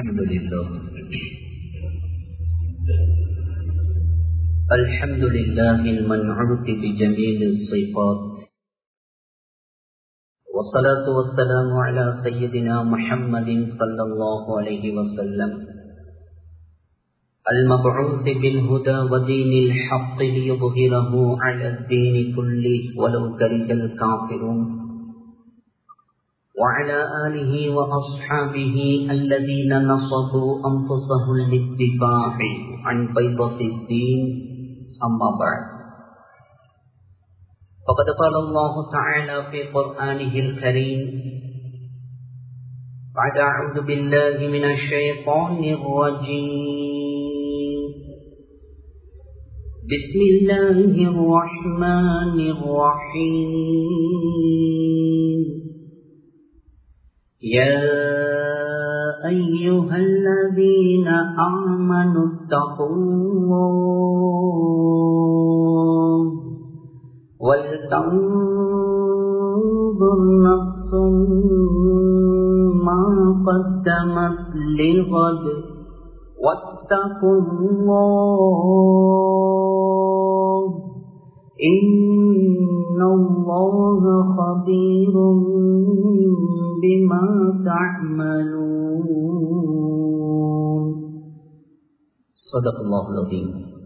الحمد لله الحمد لله المنعوت بجميل الصفات والصلاة والسلام على سيدنا محمد صلى الله عليه وسلم المبعوث بالهدى ودين الحق ليظهره على الدين كله ولو كره الكافرون وعلى آله وأصحابه الذين نصبوا أنفسهم للدفاع عن بيضة الدين أما بعد فقد قال الله تعالى في قرآنه الكريم بعد أعوذ بالله من الشيطان الرجيم بسم الله الرحمن الرحيم يا أيها الذين آمنوا اتقوا الله ولتنظر نفس ما قدمت لغد واتقوا الله إن الله خبير بما تعملون صدق الله العظيم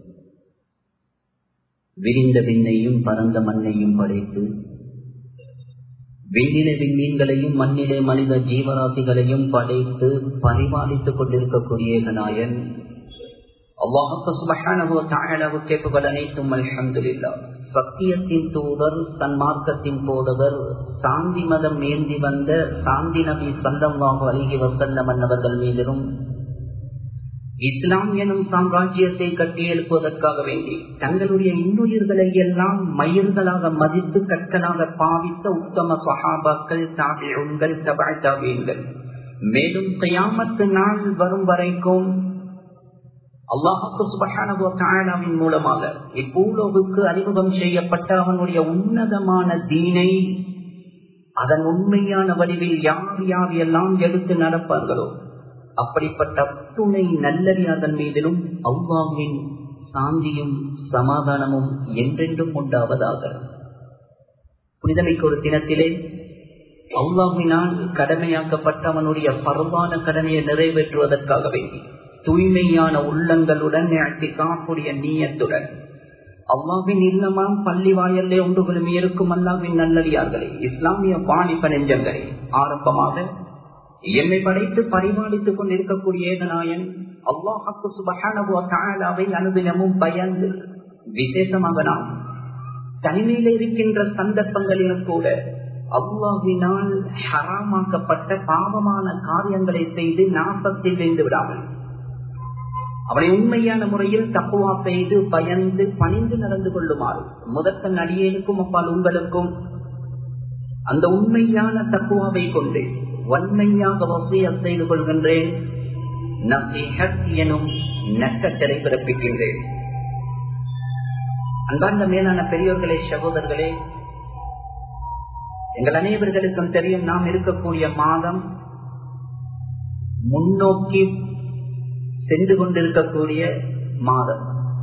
விரிந்த விண்ணையும் பரந்த மண்ணையும் படைத்து விண்ணிலே விண்மீன்களையும் மண்ணிலே மனித ஜீவராசிகளையும் படைத்து பரிபாலித்துக் கொண்டிருக்கக்கூடிய நாயன் அல்லாஹுக்கு சுபஹானஹு தஆலாவுக்கே புகழ் அனைத்தும் அல்ஹம்துலில்லாஹ் சத்தியத்தின் தூதர் சன்மார்க்கத்தின் போதவர் சாந்தி மதம் ஏந்தி வந்த சாந்தி நபி சல்லல்லாஹு அலைஹி வஸல்லம் அன்னவர்கள் மீதிலும் இஸ்லாம் எனும் சாம்ராஜ்யத்தை கட்டி எழுப்புவதற்காக வேண்டி தங்களுடைய இன்னுயிர்களை எல்லாம் மயிர்களாக மதித்து கற்களாக பாவித்த உத்தம சஹாபாக்கள் தாபியங்கள் தபாய் தாபியங்கள் மேலும் கயாமத்து நாள் வரும் வரைக்கும் அல்லாஹுக்கு சுபகானவின் மூலமாக இப்பூலோவுக்கு அறிமுகம் செய்யப்பட்ட அவனுடைய உன்னதமான தீனை அதன் உண்மையான வடிவில் யார் யார் எல்லாம் எடுத்து நடப்பார்களோ அப்படிப்பட்ட துணை நல்லறியாதன் மீதிலும் அவ்வாவின் சாந்தியும் சமாதானமும் என்றென்றும் உண்டாவதாக புனிதமைக்கு ஒரு தினத்திலே அவ்வாவினால் கடமையாக்கப்பட்ட அவனுடைய பரவான கடமையை நிறைவேற்றுவதற்காக வேண்டி தூய்மையான உள்ளங்களுடன் காக்கூடிய நீயத்துடன் அல்லாவின் இல்லமாம் பள்ளி வாயல்லே ஒன்றுகளும் இருக்கும் அல்லாவின் நல்லடியார்களே இஸ்லாமிய வாணிப நெஞ்சங்களே ஆரம்பமாக எம்மை படைத்து பரிமாளித்துக் கொண்டிருக்கக்கூடிய ஏகநாயன் அல்லாஹாக்கு சுபகானவை அனுதினமும் பயந்து விசேஷமாக நாம் தனிமையில் இருக்கின்ற சந்தர்ப்பங்களிலும் கூட அல்லாஹினால் ஹராமாக்கப்பட்ட பாவமான காரியங்களை செய்து நாசத்தில் வைந்து விடாமல் அவனை உண்மையான முறையில் தப்புவா செய்து பயந்து பணிந்து நடந்து கொள்ளுமாறு முதற்கன் அடியேனுக்கும் அப்பால் உங்களுக்கும் அந்த உண்மையான தப்புவாவை கொண்டு வன்மையாக வசியம் செய்து கொள்கின்றேன் எனும் நக்கத்தரை பிறப்பிக்கின்றேன் அன்பார்ந்த மேலான பெரியோர்களே சகோதரர்களே எங்கள் அனைவர்களுக்கும் தெரியும் நாம் இருக்கக்கூடிய மாதம் முன்னோக்கி சென்று கொண்டிருக்கக்கூடிய மாதம்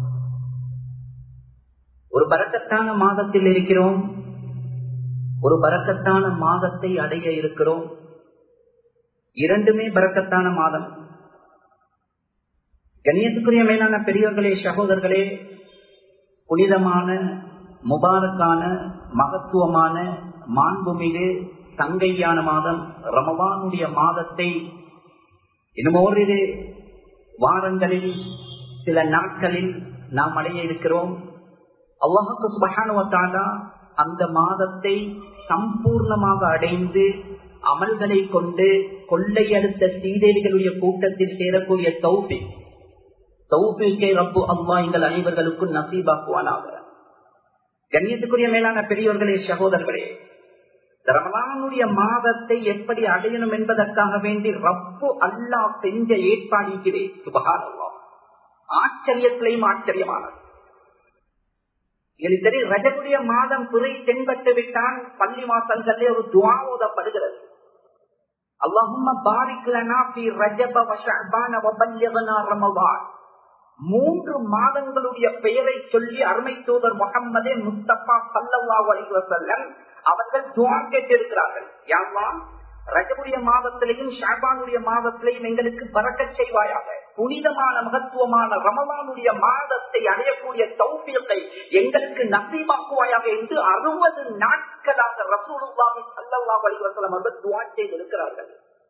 ஒரு பறக்கத்தான மாதத்தில் இருக்கிறோம் ஒரு பறக்கத்தான மாதத்தை அடைய இருக்கிறோம் இரண்டுமே பறக்கத்தான மாதம் கண்ணியத்துக்குரிய மேலான பெரியவர்களே சகோதரர்களே புனிதமான முபாரக்கான மகத்துவமான மாண்புமிகு தங்கையான மாதம் ரமவானுடைய மாதத்தை இன்னும் ஓரிரு வாரங்களில் சில நாட்களில் நாம் அடைய இருக்கிறோம் அல்லாஹுக்கு சுபகானுவத்தாலா அந்த மாதத்தை சம்பூர்ணமாக அடைந்து அமல்களை கொண்டு கொள்ளையடுத்த சீதேவிகளுடைய கூட்டத்தில் சேரக்கூடிய தௌபி தௌபிக்கை ரப்பு அம்மா எங்கள் அனைவர்களுக்கும் நசீபாக்குவானாக கண்ணியத்துக்குரிய மேலான பெரியவர்களே சகோதரர்களே ரமலானுடைய மாதத்தை எப்படி அடையணும் என்பதற்காக வேண்டி ரப்பு அல்லா செஞ்ச ஏற்பாடிக்கிறே சுபகாரல்லா ஆச்சரியத்திலையும் ஆச்சரியமானது எனக்கு தெரியும் ரஜகுடைய மாதம் துறை தென்பட்டு விட்டால் பள்ளி மாசங்களே ஒரு துவா ஓதப்படுகிறது اللهم بارك لنا في رجب وشعبان وبلغنا رمضان மூன்று மாதங்களுடைய பெயரை சொல்லி அருமை தூதர் முகம்மதே முஸ்தபா சல்லல்லாஹு அலைஹி வஸல்லம் அவர்கள் துஆ கேட்டிருக்கிறார்கள் யாவா ரஜபுடைய மாதத்திலையும் ஷாபானுடைய மாதத்திலையும் எங்களுக்கு பறக்கச் செய்வாயாக புனிதமான மகத்துவமான ரமலானுடைய மாதத்தை அடையக்கூடிய தௌபியத்தை எங்களுக்கு நசீமாக்குவாயாக என்று அறுபது நாட்களாக ரசூலுல்லாஹி ஸல்லல்லாஹு அலைஹி வஸல்லம் அவர்கள் துஆ செய்திருக்கிறார்கள்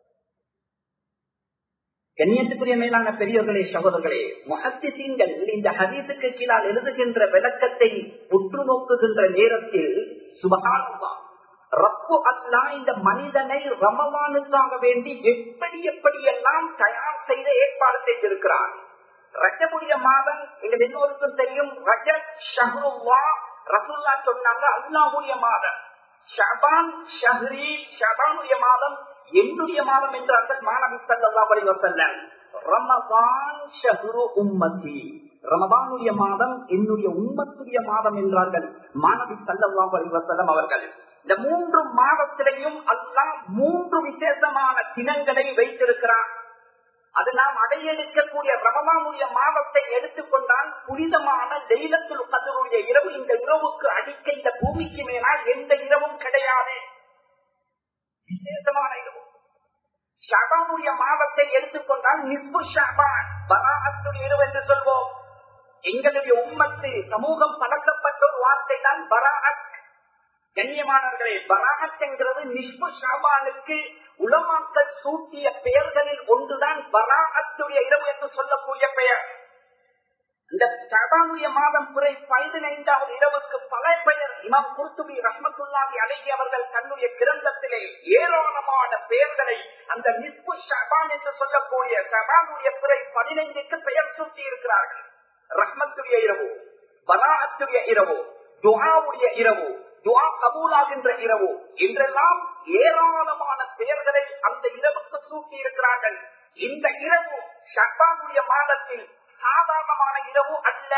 கண்ணியத்துக்குரிய மேலான பெரியவர்களே சகோதரர்களே முகத்திசீன்கள் இந்த ஹதீசுக்கு கீழால் எழுதுகின்ற விளக்கத்தை உற்று நோக்குகின்ற நேரத்தில் சுபகானமா ரப்பு அல்லா இந்த மனிதனை ரமவானுக்காக வேண்டி எப்படி எப்படி எல்லாம் தயார் செய்த ஏற்பாடு செய்திருக்கிறார் ரஜபுடைய மாதம் எங்கள் எல்லோருக்கும் தெரியும் ரஜத் ஷஹருவா ரசுல்லா சொன்னாங்க அல்லாஹுடைய மாதம் ஷபான் ஷஹரி ஷபானுடைய மாதம் என்னுடைய மாதம் என்றார்கள் மாணவி சல்லா வசல்லம் ரமபான் ஷஹரு உம்மதி ரமபானுடைய மாதம் என்னுடைய உம்மத்துடைய மாதம் என்றார்கள் மாணவி சல்லா வசல்லம் அவர்கள் இந்த மூன்று மாதத்திலையும் அல்லாஹ் மூன்று விசேஷமான தினங்களை வைத்திருக்கிறார் அது நாம் அடையெடுக்கக்கூடிய ரமமானுடைய மாதத்தை எடுத்துக்கொண்டால் புனிதமான தெய்வத்தில் கதருடைய இரவு இந்த இரவுக்கு அடிக்க இந்த பூமிக்கு மேலால் எந்த இரவும் கிடையாது விசேஷமான இரவு ஷபானுடைய மாதத்தை எடுத்துக்கொண்டால் நிஸ்பு ஷபான் பராகத்துடைய இரவு என்று சொல்வோம் எங்களுடைய உம்மத்து சமூகம் பழக்கப்பட்ட ஒரு வார்த்தை தான் பராகத் கண்ணியமானவர்களே பராகத் என்கிறது நிஷ்பு ஷாபானுக்கு உலமாக்கள் சூட்டிய பெயர்களில் ஒன்றுதான் பராகத்துடைய இரவு என்று சொல்லக்கூடிய பெயர் இந்த ஷபானுடைய மாதம் குறை பதினைந்தாவது இரவுக்கு பல பெயர் இமாம் குர்துபி ரஹ்மத்துல்லாஹி அழகி அவர்கள் தன்னுடைய கிரந்தத்திலே ஏராளமான பெயர்களை அந்த நிஸ்பு ஷபான் என்று சொல்லக்கூடிய ஷபானுடைய பிறை பதினைந்துக்கு பெயர் சூட்டி இருக்கிறார்கள் ரஹ்மத்துடைய இரவு பராகத்துடைய இரவு துஹாவுடைய இரவு துவா கபூலாகின்ற இரவு என்றெல்லாம் ஏராளமான பெயர்களை அந்த இரவுக்கு சூட்டி இருக்கிறார்கள் இந்த இரவு ஷப்பானுடைய மாதத்தில் சாதாரணமான இரவு அல்ல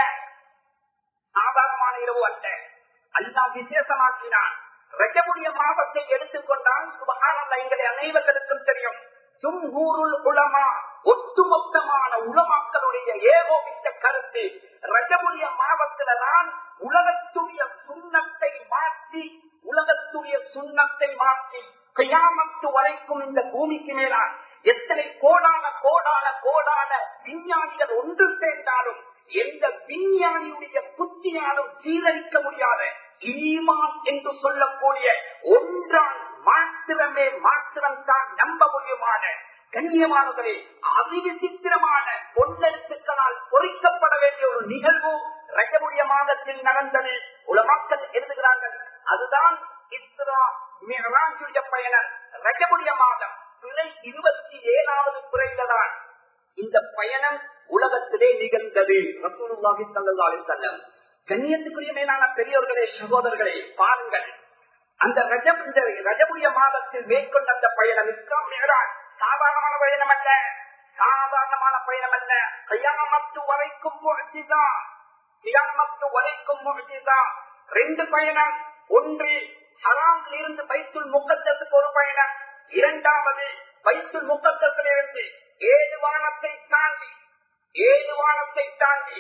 சாதாரணமான இரவு அல்ல அல்லா விசேஷமாக்கினான் ரஜமுடைய மாதத்தை எடுத்துக்கொண்டால் சுபகானந்த எங்களை அனைவர்களுக்கும் தெரியும் துங்கூருள் உலமா ஒட்டுமொத்தமான உலமாக்களுடைய ஏகோபித்த கருத்து ரஜமுடைய மாதத்தில்தான் உலகத்துடைய சுண்ணத்தை மாற்றி உலகத்துடைய சுண்ணத்தை மாற்றி கையாமத்து வரைக்கும் இந்த பூமிக்கு மேலான் எத்தனை கோடான கோடான கோடான விஞ்ஞானிகள் ஒன்று சேர்ந்தாலும் எந்த விஞ்ஞானியுடைய புத்தியாலும் சீரழிக்க முடியாத ஈமான் என்று சொல்லக்கூடிய ஒன்றான் மாத்திரமே மாத்திரம் தான் நம்ப முடியுமான கண்ணியமானவரே அதிவிசித்திரமான பொன்னெழுத்துக்களால் பொறிக்கப்பட வேண்டிய ஒரு நிகழ்வு ரஜமுடைய மாதத்தில் நடந்தது உலமாக்கள் எழுதுகிறார்கள் அதுதான் இஸ்ரா மிகராஜுடைய பயணம் ரஜமுடைய மாதம் பிறை இருபத்தி ஏழாவது பிறைந்ததான் இந்த பயணம் உலகத்திலே நிகழ்ந்தது ரசூலுல்லாஹி ஸல்லல்லாஹு அலைஹி வஸல்லம் கண்ணியத்துக்குரிய மேலான பெரியோர்களே சகோதரர்களே பாருங்கள் அந்த ரஜப் இந்த ரஜபுடைய மாதத்தில் மேற்கொண்ட அந்த பயணம் இஸ்லாம் மேலான் சாதாரணமான பயணம் அல்ல சாதாரணமான பயணம் அல்ல கையாமத்து வரைக்கும் முயற்சிதா கியாமத்து வரைக்கும் முயற்சிதா ரெண்டு பயணம் ஒன்று ஹராமில் இருந்து பைத்துல் முக்கத்துக்கு ஒரு பயணம் இரண்டாவது பைத்துல் முக்கத்திலிருந்து ஏழு வானத்தை தாண்டி ஏழு வானத்தை தாண்டி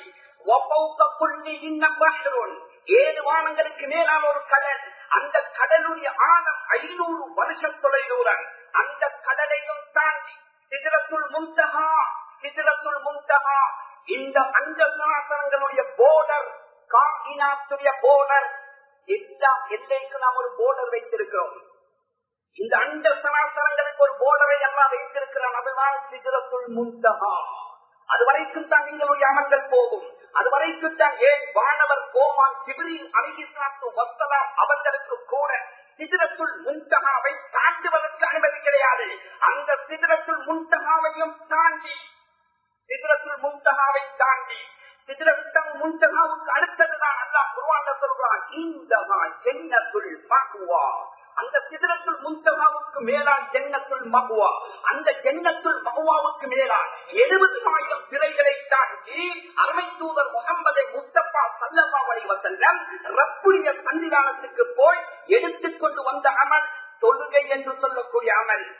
ஏழு வானங்களுக்கு மேலான ஒரு கடல் அந்த கடலுடைய ஆழம் ஐநூறு வருஷம் தொலைதூரன் அந்த கடலையும் தாண்டி சிதிரத்துள் முந்தகா சிதிரத்துள் முந்தகா இந்த அந்த சாசனங்களுடைய போர்டர் காக்கினாத்துடைய போர்டர் எல்லா எல்லைக்கு நாம் ஒரு போர்டர் வைத்திருக்கிறோம் இந்த அண்ட சராசரங்களுக்கு ஒரு போர்டரை எல்லாம் வைத்திருக்கிறோம் அதுதான் சிதிரத்துள் முந்தகா அது வரைக்கும் தான் நீங்களுடைய அமல்கள் போகும் அது வரைக்கும் தான் ஏன் வானவர் கோமான் சிபிரில் அலிகிசாத்து வசலாம் அவர்களுக்கு கூட சிதிரத்துள் முந்தகாவை தாண்டுவதற்கு அனுமதி கிடையாது அந்த சிதிரத்துள் முந்தகாவையும் தாண்டி சிதிரத்துள் முந்தகாவை தாண்டி சிதிரத்தம் முந்தகாவுக்கு அடுத்ததுதான் அல்லாஹ் குருவான சொல்றான் இந்த ஜென்னத்துள் மகுவா அந்த சிதிரத்துள் முந்தகாவுக்கு மேலான் ஜென்னத்துள் மகுவா அந்த ஜென்னத்துள் மகுவாவுக்கு மேலான் எழுபது ஆயிரம் சிறைகளை தாண்டி அருமை தூதர் முகமதை முஸ்தபா சல்லமா வடிவசல்லம் ரப்புடைய சன்னிதானத்துக்கு போய் எடுத்துக்கொண்டு வந்த அமல் தொழுகை என்று சொல்லக்கூடிய அமல்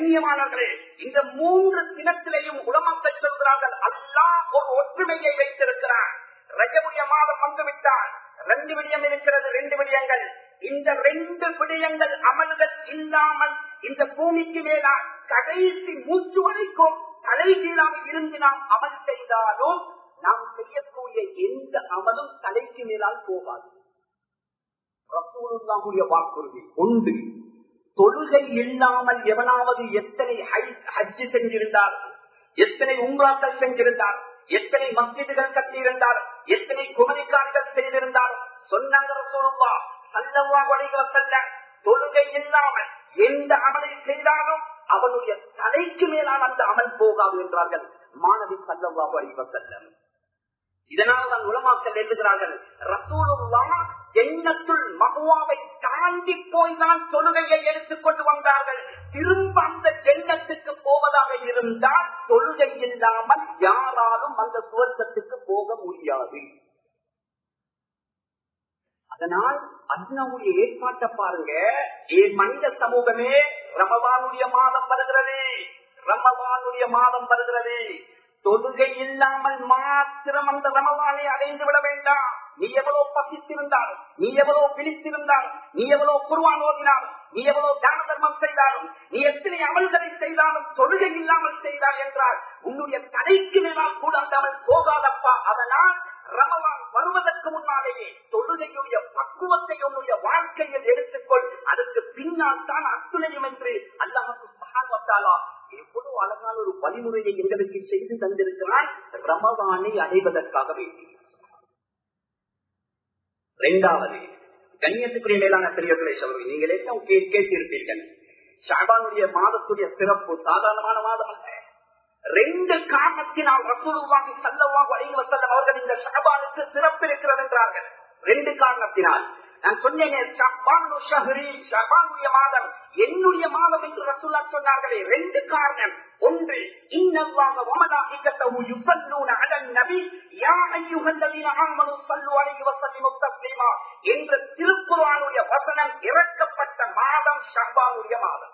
கண்ணியமானவர்களே இந்த மூன்று தினத்திலேயும் உலமக்கள் சொல்கிறார்கள் அல்லாஹ் ஒரு ஒற்றுமையை வைத்திருக்கிறார் ரஜமுடைய மாதம் வந்துவிட்டால் ரெண்டு விடயம் இருக்கிறது ரெண்டு விடயங்கள் இந்த ரெண்டு விடயங்கள் அமல்கள் இல்லாமல் இந்த பூமிக்கு மேலால் கடைசி மூச்சு வரைக்கும் தலைகீழாக இருந்து நாம் அமல் செய்தாலும் நாம் செய்யக்கூடிய எந்த அமலும் தலைக்கு மேலால் போகாது ரசூலுல்லாஹுடைய வாக்குறுதி ஒன்று தொழுகை இல்லாமல் எவனாவது எத்தனை ஹஜ்ஜு செஞ்சிருந்தார் எத்தனை உங்களாக்கள் செஞ்சிருந்தார் எத்தனை மஸ்ஜிதுகள் கட்டியிருந்தார் எத்தனை குமரிக்காரிகள் செய்திருந்தார் சொன்னாங்க ரசூலுல்லா சல்லவா வழிகள் செல்ல தொழுகை இல்லாமல் எந்த அமலை செய்தாலும் அவனுடைய தலைக்கு மேலால் அந்த அமல் போகாது என்றார்கள் மாணவி சல்லவா வழிகள் செல்லம் இதனால் தான் உலமாக்கல் எழுதுகிறார்கள் ரசூலுல்லா எண்ணத்துள் மகுவாவை தாண்டி போய் தான் தொழுகையை எடுத்துக் கொண்டு வந்தார்கள் திரும்ப அந்த ஜென்னத்துக்கு போவதாக இருந்தால் தொழுகை இல்லாமல் யாராலும் அந்த சுவர்க்கத்துக்கு போக முடியாது அதனால் அண்ணாவுடைய ஏற்பாட்டை பாருங்க ஏன் மனித சமூகமே ரமவானுடைய மாதம் வருகிறது ரமவானுடைய மாதம் வருகிறது தொழுகை இல்லாமல் மாத்திரம் அந்த ரமவானை அடைந்து விட வேண்டாம் நீ எவ்வளவு பசித்திருந்தால் நீ எவ்வளவு பிடித்திருந்தால் நீ எவ்வளவு குருவான் ஓதினாலும் நீ எவ்வளவு தான தர்மம் செய்தாலும் நீ எத்தனை அமல்களை செய்தாலும் தொழுகை இல்லாமல் செய்தால் என்றால் உன்னுடைய தலைக்கு மேலால் கூட அந்த அமல் போகாதப்பா அதனால் ரமவான் வருவதற்கு முன்னாலேயே தொழுகையுடைய பக்குவத்தை உன்னுடைய வாழ்க்கையில் எடுத்துக்கொள் அதுக்கு பின்னால் தான் அத்துணையும் என்று அல்லாஹுக்கு மகான்வத்தாலா எவ்வளவு அழகான ஒரு வழிமுறையை எங்களுக்கு செய்து தந்திருக்கிறான் ரமவானை அடைவதற்காக வேண்டி இரண்டாவது கண்ணியத்துக்குரிய மேலான பெரியவர்களை சொல்வது நீங்களே கேட்டிருப்பீர்கள் ஷாபானுடைய மாதத்துடைய சிறப்பு சாதாரணமான மாதம் அல்ல ரெண்டு காரணத்தினால் ரசூலுல்லாஹி ஸல்லல்லாஹு அலைஹி வஸல்லம் அவர்கள் இந்த ஷஅபானுக்கு சிறப்பு இருக்கிறது என்றார்கள் ரெண்டு காரணத்தினால் நான் சொன்னேனே ஷஅபானு ஷஹ்ரி ஷஅபானுடைய மாதம் என்னுடைய மாதம் என்று ரசூலுல்லாஹ் சொன்னார்களே ரெண்டு காரணம் ஒன்று இன்னல்லாஹ வ மலாயிகத்தஹு யுஸல்லூன அலன் நபி யா அய்யுஹல்லதீன ஆமனு ஸல்லு அலைஹி வஸல்லிமு தஸ்லீமா என்ற திருக்குர்ஆனுடைய வசனம் இறக்கப்பட்ட மாதம் ஷஅபானுடைய மாதம்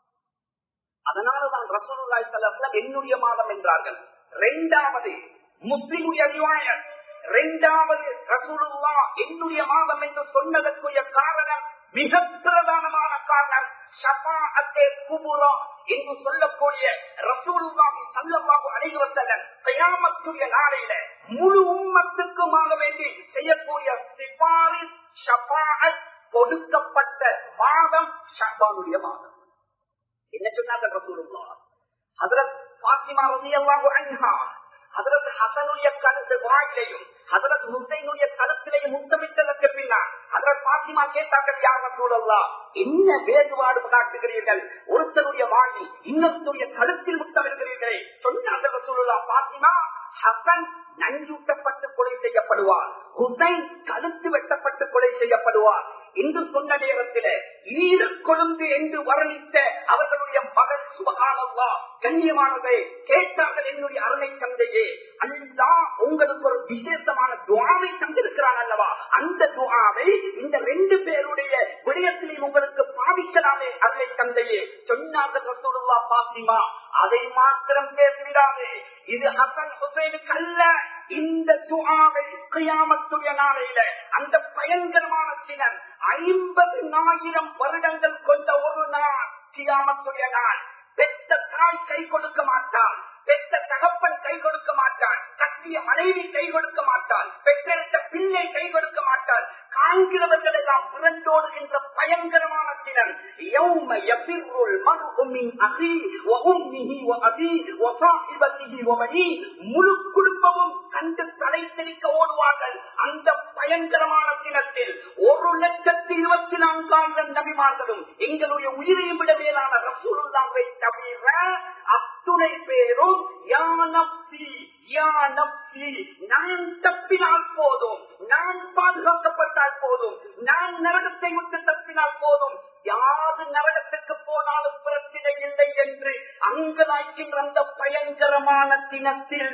அதனாலதான் ரசூலுல்லாஹி ஸல்லல்லாஹு என்னுடைய மாதம் என்றார்கள் இரண்டாவது முஸ்லிமுடைய ரிவாயத் இரண்டாவது ரசூலுல்லா என்னுடைய மாதம் என்று சொன்னதற்குரிய காரணம் மிக பிரதானமான காரணம் ஷபாஅத்தே குபுரா என்று சொல்லக்கூடிய ரசூலுல்லாஹி ஸல்லல்லாஹு அலைஹி வஸல்லம் கியாமத்துடைய நாளையில முழு உம்மத்துக்குமாக வேண்டி செய்யக்கூடிய சிபாரிஸ் ஷபாஅத் கொடுக்கப்பட்ட மாதம் ஷபானுடைய மாதம் என்ன சொன்னார்கள் ரசூலுல்லா ஹதரத் பாத்திமா ரலியல்லாஹு அன்ஹா ஹதரத் ஹசனுடைய கருத்து வாயிலையும் ஹதரத் ஹுசைனுடைய கருத்திலையும் முத்தமிட்டதற்கு பின்னால் ஹதரத் பாத்திமா கேட்டார்கள் யார் ரசூலுல்லா என்ன வேறுபாடு காட்டுகிறீர்கள் ஒருத்தருடைய வாயில் இன்னொருத்தருடைய கருத்தில் முத்தமிடுகிறீர்களே சொன்னார்கள் ரசூலுல்லா பாத்திமா ஹசன் நஞ்சூட்டப்பட்டு கொலை செய்யப்படுவார் ஹுசைன் கழுத்து வெட்டப்பட்டு கொலை செய்யப்படுவார் என்று சொன்ன நேரத்தில் ஈர கொழுந்து என்று வர்ணித்த அவர்களுடைய மகள் சுபகானவா கண்ணியமானதை கேட்டார்கள் என்னுடைய அருமை தந்தையே அல்லா உங்களுக்கு ஒரு விசேஷமான துவாவை தந்திருக்கிறான் அல்லவா அந்த துவாவை இந்த ரெண்டு பேருடைய விடயத்திலையும் உங்களுக்கு பாவிக்கலாமே அருமை தந்தையே சொன்னார்கள் ரசூலுல்லா பாத்திமா அதை மாத்திரம் பேசிவிடாதே இது ஹசன் ஹுசைனுக்கு அல்ல இந்த துஆவை கியாமத்துடைய நாளையில அந்த பயங்கரமான தினம் ஐம்பது ஆயிரம் வருடங்கள் கொண்ட ஒரு நாள் கியாமத்துடைய நாள் பெத்த தாய் கை கொடுக்க மாட்டான் பெத்த தகப்பன் கை கொடுக்க மாட்டான் கட்டிய மனைவி கை கொடுக்க மாட்டான் பெற்றெடுத்த பிள்ளை கை கொடுக்க மாட்டான் காண்கிறவர்கள் எல்லாம் புரண்டோடுகின்ற பயங்கரமான தினம் யௌம யபிர்ருல் மர்உ மின் அஹி வ உம்மிஹி வ அபி வ ஸாஹிபத்திஹி வ பனி முழு குடும்பமும் கண்டு தலை தெளிக்க ஓடுவார்கள் அந்த பயங்கரமான தினத்தில் ஒரு லட்சத்தி இருபத்தி நான்காயிரம் நபிமார்களும் எங்களுடைய உயிரையும் விட மேலான ரசூலுல்லாவை தவிர அத்துணை பேரும் யா நப்சி யா நப்சி நான் தப்பினால் போதும் நான் பாதுகாக்கப்பட்டால் போதும் நான் நரகத்தை விட்டு தப்பினால் போதும் யாரு நரகத்துக்கு போனாலும் பிரச்சனை இல்லை என்று அங்கலாய்க்கின்ற அந்த பயங்கரமான தினத்தில்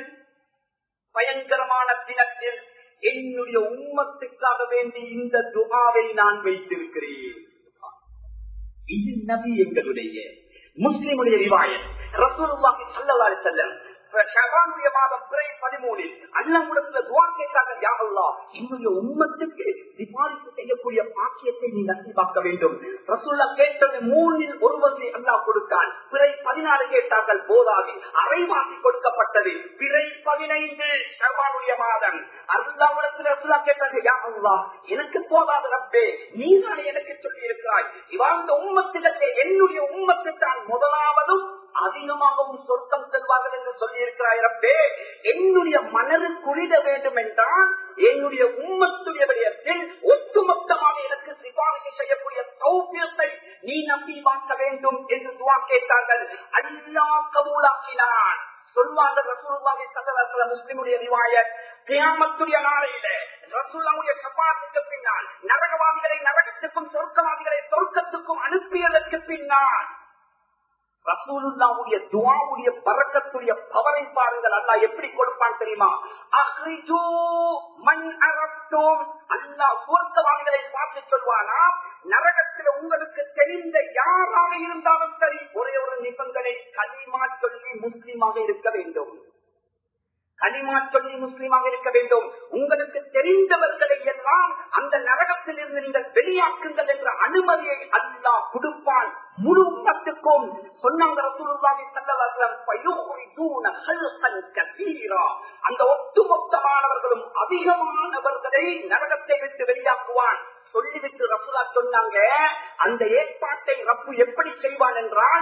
பயங்கரமான தினத்தில் என்னுடைய உம்மத்துக்காக வேண்டி இந்த துகாவை நான் வைத்திருக்கிறேன் இது நபி எங்களுடைய முஸ்லிமுடைய ரிவாயத் ரசூலுல்லாஹி ஸல்லல்லாஹு அலைஹி வஸல்லம் ஷபானுடைய மாதம் பிறை பதிமூணில் அல்லாஹ்விடத்துல துஆ கேட்டாங்க யா அல்லாஹ் என்னுடைய உம்மத்துக்கு சிபாரிசு செய்யக்கூடிய பாக்கியத்தை நீ நசிபாக்க வேண்டும் ரசூல்லா கேட்டது மூணில் ஒருவரை அல்லாஹ் கொடுத்தான் பிறை பதினாறு கேட்டார்கள் போதாது அரைவாசி கொடுக்கப்பட்டது பிறை பதினைந்து ஷபானுடைய மாதம் அல்லாஹ்விடத்துல ரசூல்லா கேட்டாங்க யா அல்லாஹ் எனக்கு போதாது ரப்பே நீதான் எனக்கு சொல்லி இருக்கிறாய் இவாந்த உம்மத்திலே என்னுடைய உம்மத்து தான் முதலாவதும் அதிகமாகவும் சொர்க்கம் செல்வார்கள் என்று சொல்லி இருக்கிறாய் ரப்பே என்னுடைய மனது குளிர வேண்டும் என்றால் என்னுடைய உம்மத்துடைய விடயத்தில் ஒட்டுமொத்தமாக எனக்கு சிபாரிசு செய்யக்கூடிய சௌக்கியத்தை நீ நம்பி பார்க்க வேண்டும் என்று துவா கேட்டார்கள் அல்லா கபூலாக்கினான் சொல்வாங்க ரசூலுல்லாஹி ஸல்லல்லாஹு அலைஹி வஸல்லம் முஸ்லிமுடைய ரிவாயத் கியாமத்துடைய நாளையில ரசூலுல்லாஹுடைய ஷஃபாத்துக்கு பின்னால் நரகவாதிகளை நரகத்துக்கும் சொர்க்கவாதிகளை சொர்க்கத்துக்கும் அனுப்பியதற்கு பின்னால் ரசூலுல்லாவுடைய துவாவுடைய பறக்கத்துடைய பவரை பாருங்கள் அல்லா எப்படி கொடுப்பான் தெரியுமா அஹ்ரிஜூ மன் அரஸ்தோம் அல்லா சுவர்க்கவாதிகளை பார்த்து சொல்வானா நரகத்தில் உங்களுக்கு தெரிந்த யாராக இருந்தாலும் சரி ஒரே ஒரு நிபந்தனை கலிமா சொல்லி முஸ்லீமாக இருக்க வேண்டும் கலிமா சொல்லி முஸ்லீமாக இருக்க வேண்டும் உங்களுக்கு தெரிந்தவர்களை எல்லாம் அந்த நரகத்தில் இருந்து நீங்கள் வெளியாக்குங்கள் என்ற அனுமதியை அல்லாஹ் கொடுப்பான் முழு உம்மத்துக்கும் சொன்னாங்க ரசூலுல்லாஹி ஸல்லல்லாஹு அலைஹி வஸல்லம் ஃபயுஹ்ரிஜூன ஹல்கன் கஸீரா அந்த ஒட்டுமொத்தமானவர்களும் அதிகமானவர்களை நரகத்தை விட்டு வெளியாக்குவான் சொல்லிவிட்டு ரசூலா சொன்னாங்க அந்த ஏற்பாட்டை ரப்பு எப்படி செய்வான் என்றால்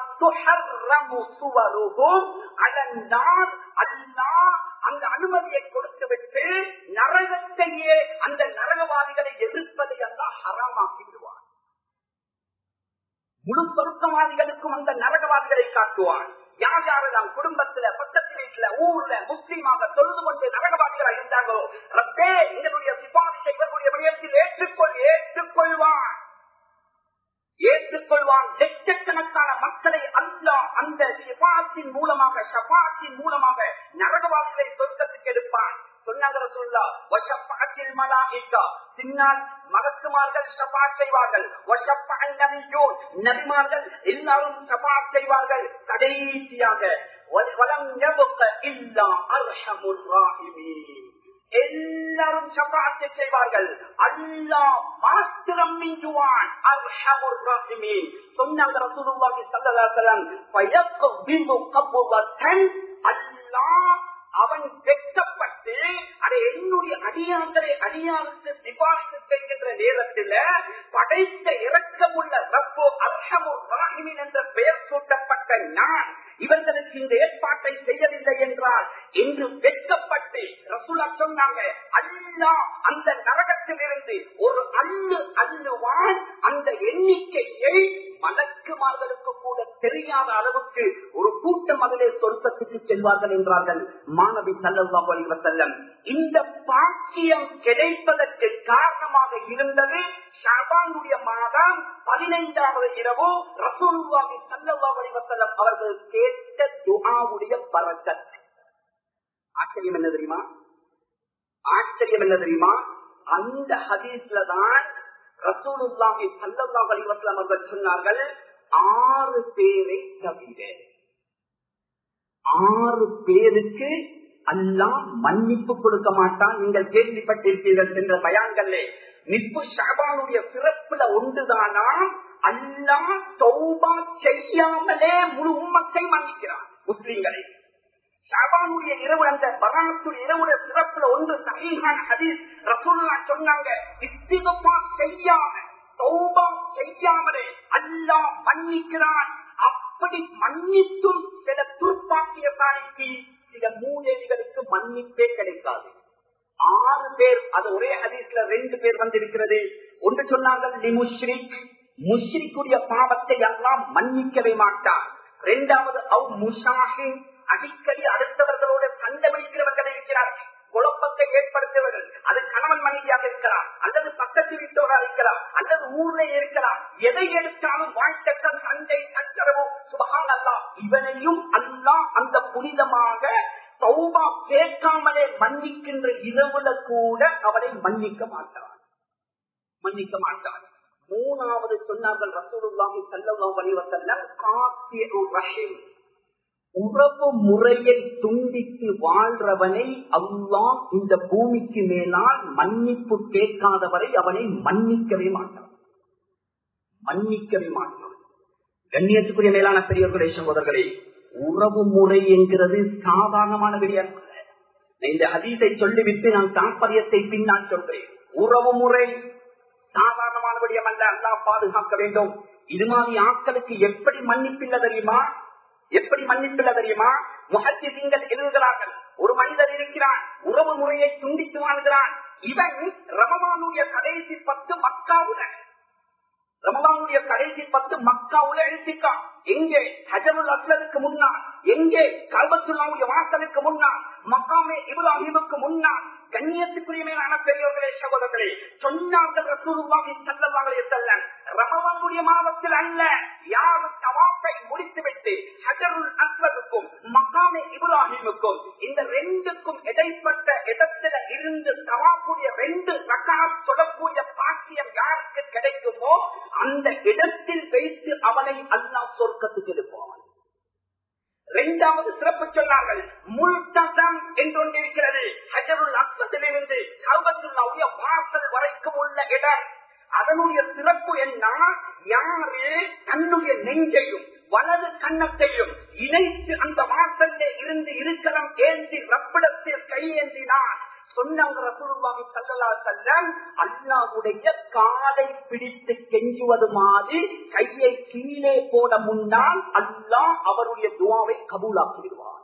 அல்லா அந்த அனுமதியை கொடுத்து விட்டு நரகத்தையே அந்த நரகவாதிகளை எதிர்ப்பதை அல்லா ஹராமாக்கி விடுவான் முழு சொருக்கவாதிகளுக்கும் அந்த நரகவாதிகளை காட்டுவான் யார் யாரெல்லாம் குடும்பத்துல பக்கத்து வீட்டுல ஊர்ல முஸ்லீமாக தொழுது கொண்டு நரகவாதிகளா இருந்தாங்களோ ரப்பே இதனுடைய சிபாரிசை இவர்களுடைய விடயத்தில் ஏற்றுக்கொள் ஏற்றுக்கொள்வான் ஏற்றுக்கொள்வான் லட்சக்கணக்கான மக்களை அல்லா அந்த சிபாத்தின் மூலமாக ஷபாத்தின் மூலமாக நரகவாதிகளை சொர்க்கத்துக்கு எடுப்பான் சொன்னாங்க சொல்லா வசப்பாத்தில் மலாயிக்கா பின்னால் மகத்துமார்கள் சபாத் செய்வார்கள் நபிமார்கள் எல்லாரும் சபாத் செய்வார்கள் கடைசியாக வலம் இல்லா அர்ஹமுர் ராஹிமீன் எல்லாரும் சபாத்தை செய்வார்கள் அல்லா மாத்திரம் மிஞ்சுவான் அர்ஹமுர் ராஹிமீன் சொன்னாங்க ரசூலுல்லாஹி ஸல்லல்லாஹு அலைஹி வஸல்லம் ஃபயக்பிது கப்வதன் அல்லாஹ் அவன் வெட்டப்பட்டு அதை என்னுடைய அடியார்களை அடியாருக்கு சிபாரிசு செய்கின்ற நேரத்தில் படைத்த இறக்கமுள்ள ரப்போ அர்ஹமோ ராகிமின் என்ற பெயர் சூட்டப்பட்ட நான் இவர்களுக்கு இந்த ஏற்பாட்டை செய்யவில்லை என்றால் இன்று வெட்கப்பட்டு ரசூலா சொன்னாங்க அல்லா அந்த நரகத்திலிருந்து ஒரு அல்லு அல்லுவான் அந்த எண்ணிக்கையை மலக்குமார்களுக்கு கூட தெரியாத அளவுக்கு ஒரு கூட்டம் அதிலே சொர்க்கத்துக்கு செல்வார்கள் என்றார்கள் மாணவி சல்லல்லாஹு அலைஹி வஸல்லம் இந்த பாக்கியம் கிடைப்பதற்கு காரணமாக இருந்தது ஷாபானுடைய மாதம் பதினைந்தாவது இரவு ரசூலுல்லாஹி ஸல்லல்லாஹு அலைஹி வஸல்லம் அவர்கள் கேட்ட துஆவுடைய பரக்கத் ஆச்சரியம் என்ன தெரியுமா ஆச்சரியம் என்ன தெரியுமா அந்த ஹதீஸ்ல தான் ரசூலுல்லாஹி ஸல்லல்லாஹு அலைஹி வஸல்லம் அவர்கள் சொன்னார்கள் ஆறு பேரை தவிர ஆறு பேருக்கு அல்லாம் மன்னிப்பு கொடுக்க மாட்டான் நீங்கள் கேள்விப்பட்டிருப்பீர்கள் என்ற பயான்களே நிப்பு ஷாபானுடைய சிறப்புல ஒன்றுதானா அல்லா தௌபா செய்யாமலே முழு உம்மத்தை மன்னிக்கிறான் முஸ்லிம்களை ஷாபானுடைய இரவு அந்த பராத்துடைய இரவுடைய சிறப்புல ஒன்று சகிஹான ஹதீஸ் ரசூல்லா சொன்னாங்க இஸ்திகபா செய்யாம தௌபா செய்யாமலே அல்லா மன்னிக்கிறான் அப்படி மன்னித்தும் சில துர்ப்பாக்கியத்தானிக்கு சில மூதேவிகளுக்கு மன்னிப்பே கிடைக்காது ஆறு பேர் அது ஒரே ஹதீஸ்ல ரெண்டு பேர் வந்திருக்கிறது ஒன்று சொன்னாங்க முஷ்ரிக் முஷ்ரிக்குடைய பாவத்தை எல்லாம் மன்னிக்கவே மாட்டார் இரண்டாவது அவ் முஷாஹின் அடிக்கடி அடுத்தவர்களோட சண்டை பிடிக்கிறவர்கள் இருக்கிறார்கள் குழப்பத்தை ஏற்படுத்துவர்கள் அது கணவன் மனைவியாக இருக்கலாம் அல்லது பக்கத்து வீட்டோராக இருக்கலாம் அல்லது ஊர்ல இருக்கலாம் எதை எடுத்தாலும் வாழ்க்கை சண்டை சச்சரவு சுபகான் அல்லா இவனையும் அல்லா அந்த புனிதமாக சௌபா கேட்காமலே மன்னிக்கின்ற இரவுல கூட அவனை மன்னிக்க மாட்டான் மன்னிக்க மாட்டான் மூணாவது சொன்னார்கள் ரசூலுல்லாஹி ஸல்லல்லாஹு அலைஹி வஸல்லம் காத்தியு ரஹீம் உறவு முறையை துண்டித்து வாழ்றவனை அல்லாஹ் இந்த பூமிக்கு மேலால் மன்னிப்பு கேட்காதவரை அவனை மன்னிக்கவே மாட்டான் மன்னிக்கவே மாட்டான் கண்ணியத்துக்குரிய மேலான பெரியவர்களே சகோதரர்களே உறவு முறை என்கிறது சாதாரணமான விடயம் அல்ல. இந்த ஹதீஸை சொல்லிவிட்டு நான் தாற்பயத்தை பின்னால் சொல்றேன் உறவு முறை சாதாரணமான விடயம் அல்ல அல்லாஹ் பாதுகாக்க வேண்டும் இது மாதிரி ஆட்களுக்கு எப்படி மன்னிப்பில்லை தெரியுமா எப்படி மன்னிப்பில்லை தெரியுமா முகத்திங்கள் எழுதுகிறார்கள் ஒரு மனிதர் இருக்கிறான் உறவு முறையை துண்டித்து வாழ்கிறான் இவன் ரமமானுடைய கடைசி பத்து மக்காவுடன் ரமலானுடைய கடைசி பத்து மக்காவுல எழுதிக்கான் எங்கே ஹஜருல் அஸ்லதுக்கு முன்னால் எங்கே கல்பத்துல்லாவுடைய வாசலுக்கு முன்னால் மக்காமே இப்ராஹிமுக்கு முன்னால் கண்ணியத்துக்குரிய மேலான பெரியவர்களே சகோதரர்களே சொன்னார்கள் ரசூலுல்லாஹி ஸல்லல்லாஹு அலைஹி வஸல்லம் ரமலானுடைய மாதத்தில் அல்ல யார் தவாஃபை முடித்துவிட்டு ஹஜருல் அஸ்வதுக்கும் மக்காமே இப்ராஹிமுக்கும் இந்த ரெண்டுக்கும் இடைப்பட்ட இடத்துல இருந்து தவாஃபுடைய ரெண்டு ரக்காத் தொடக்கூடிய பாக்கியம் யாருக்கு கிடைக்குமோ அந்த இடத்தில் வைத்து அவனை அல்லாஹ் சொர்க்கத்துக்கு எழுப்புவான் இரண்டாவது சிறப்பு சொன்னார்கள் முல்தசம் என்று ஒன்று இருக்கிறது ஹஜருல் அஸ்வத்திலிருந்து கல்வத்துல்லாவுடைய வாசல் வரைக்கும் உள்ள இடம் அதனுடைய சிறப்பு என்ன யாரு தன்னுடைய நெஞ்சையும் வலது கன்னத்தையும் இணைத்து அந்த வாசல்ல இருந்து இருக்கலாம் ஏந்தி ரப்பிடத்தில் கையேந்தினான் சொன்னாங்க ரசூலுல்லாஹி ஸல்லல்லாஹு அலைஹி வஸல்லம் அல்லாஹ்வுடைய காலை பிடித்து கெஞ்சுவது மாதிரி கையை கீழே போட முன்னால் அல்லாஹ் அவருடைய துவாவை கபூலாக்கி விடுவார்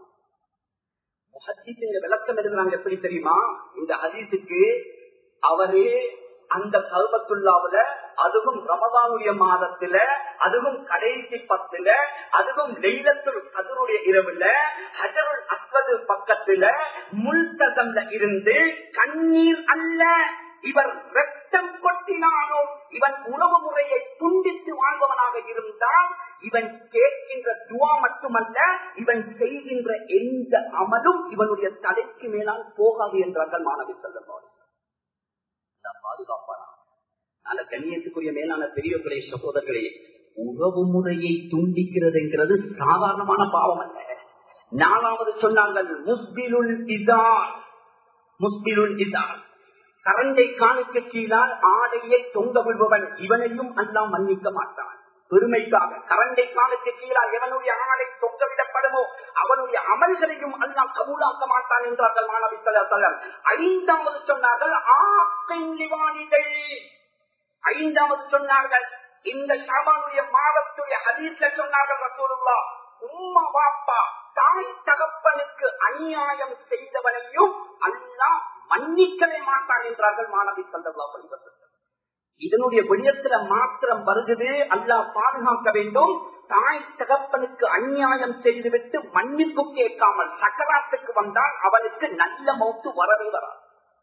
முஹத்திஸின் விளக்கம் எழுதுறாங்க எப்படி தெரியுமா இந்த ஹதீஸுக்கு அவரு அந்த கல்பத்துள்ளாவுல அதுவும் ரமதானுடைய மாதத்துல அதுவும் கடைசி பத்துல அதுவும் லெய்லத்துல் கதருடைய இரவுல ஹஜருல் அஸ்வது பக்கத்துல முல்தகம்ல இருந்து கண்ணீர் அல்ல இவர் ரத்தம் கொட்டினாலும் இவன் உணவு முறையை துண்டித்து வாழ்பவனாக இருந்தால் இவன் கேட்கின்ற துவா மட்டுமல்ல இவன் செய்கின்ற எந்த அமலும் இவனுடைய தலைக்கு மேலால் போகாது என்றார்கள் மாணவி செல்லும் பாதுகாப்பானா நல்ல கண்ணியத்துக்குரிய மேலான பெரியவர்களே சகோதரர்களே உறவு முறையை துண்டிக்கிறது என்கிறது சாதாரணமான பாவம் அல்ல நாலாவது சொன்னாங்கள் முஸ்பிலுல் இதான் முஸ்பிலுல் இதான் கரண்டை காணுக்கு கீழால் ஆடையை தொங்க விடுபவன் இவனையும் அல்லாம் மன்னிக்க மாட்டான் பெருமைக்காக கரண்டை காலுக்கு கீழா எவனுடைய ஆடை தொங்க விடப்படுமோ அவனுடைய அமல்களையும் அல்லாம் கபூலாக்க மாட்டான் என்றார்கள் மாணவி சொல்லம் ஐந்தாவது சொன்னார்கள் ஆக்கைவானிகள் ஐந்தாவது சொன்னார்கள் இந்த ஷாபானுடைய மாதத்துடைய ஹதீஸ்ல சொன்னார்கள் ரசூலுல்லா உம்மா வாப்பா தாய் தகப்பனுக்கு அநியாயம் செய்தவனையும் அல்லாஹ் மன்னிக்கவே மாட்டான் என்றார்கள் மாணவி சந்தர்லா பரிவசத்தில் இதனுடைய விடயத்துல மாத்திரம் வருகிறது அல்லாஹ் பாதுகாக்க வேண்டும் தாய் தகப்பனுக்கு அநியாயம் செய்துவிட்டு மன்னிப்பு கேட்காமல் சக்கராத்துக்கு வந்தால் அவனுக்கு நல்ல மௌத்து வரவே வராது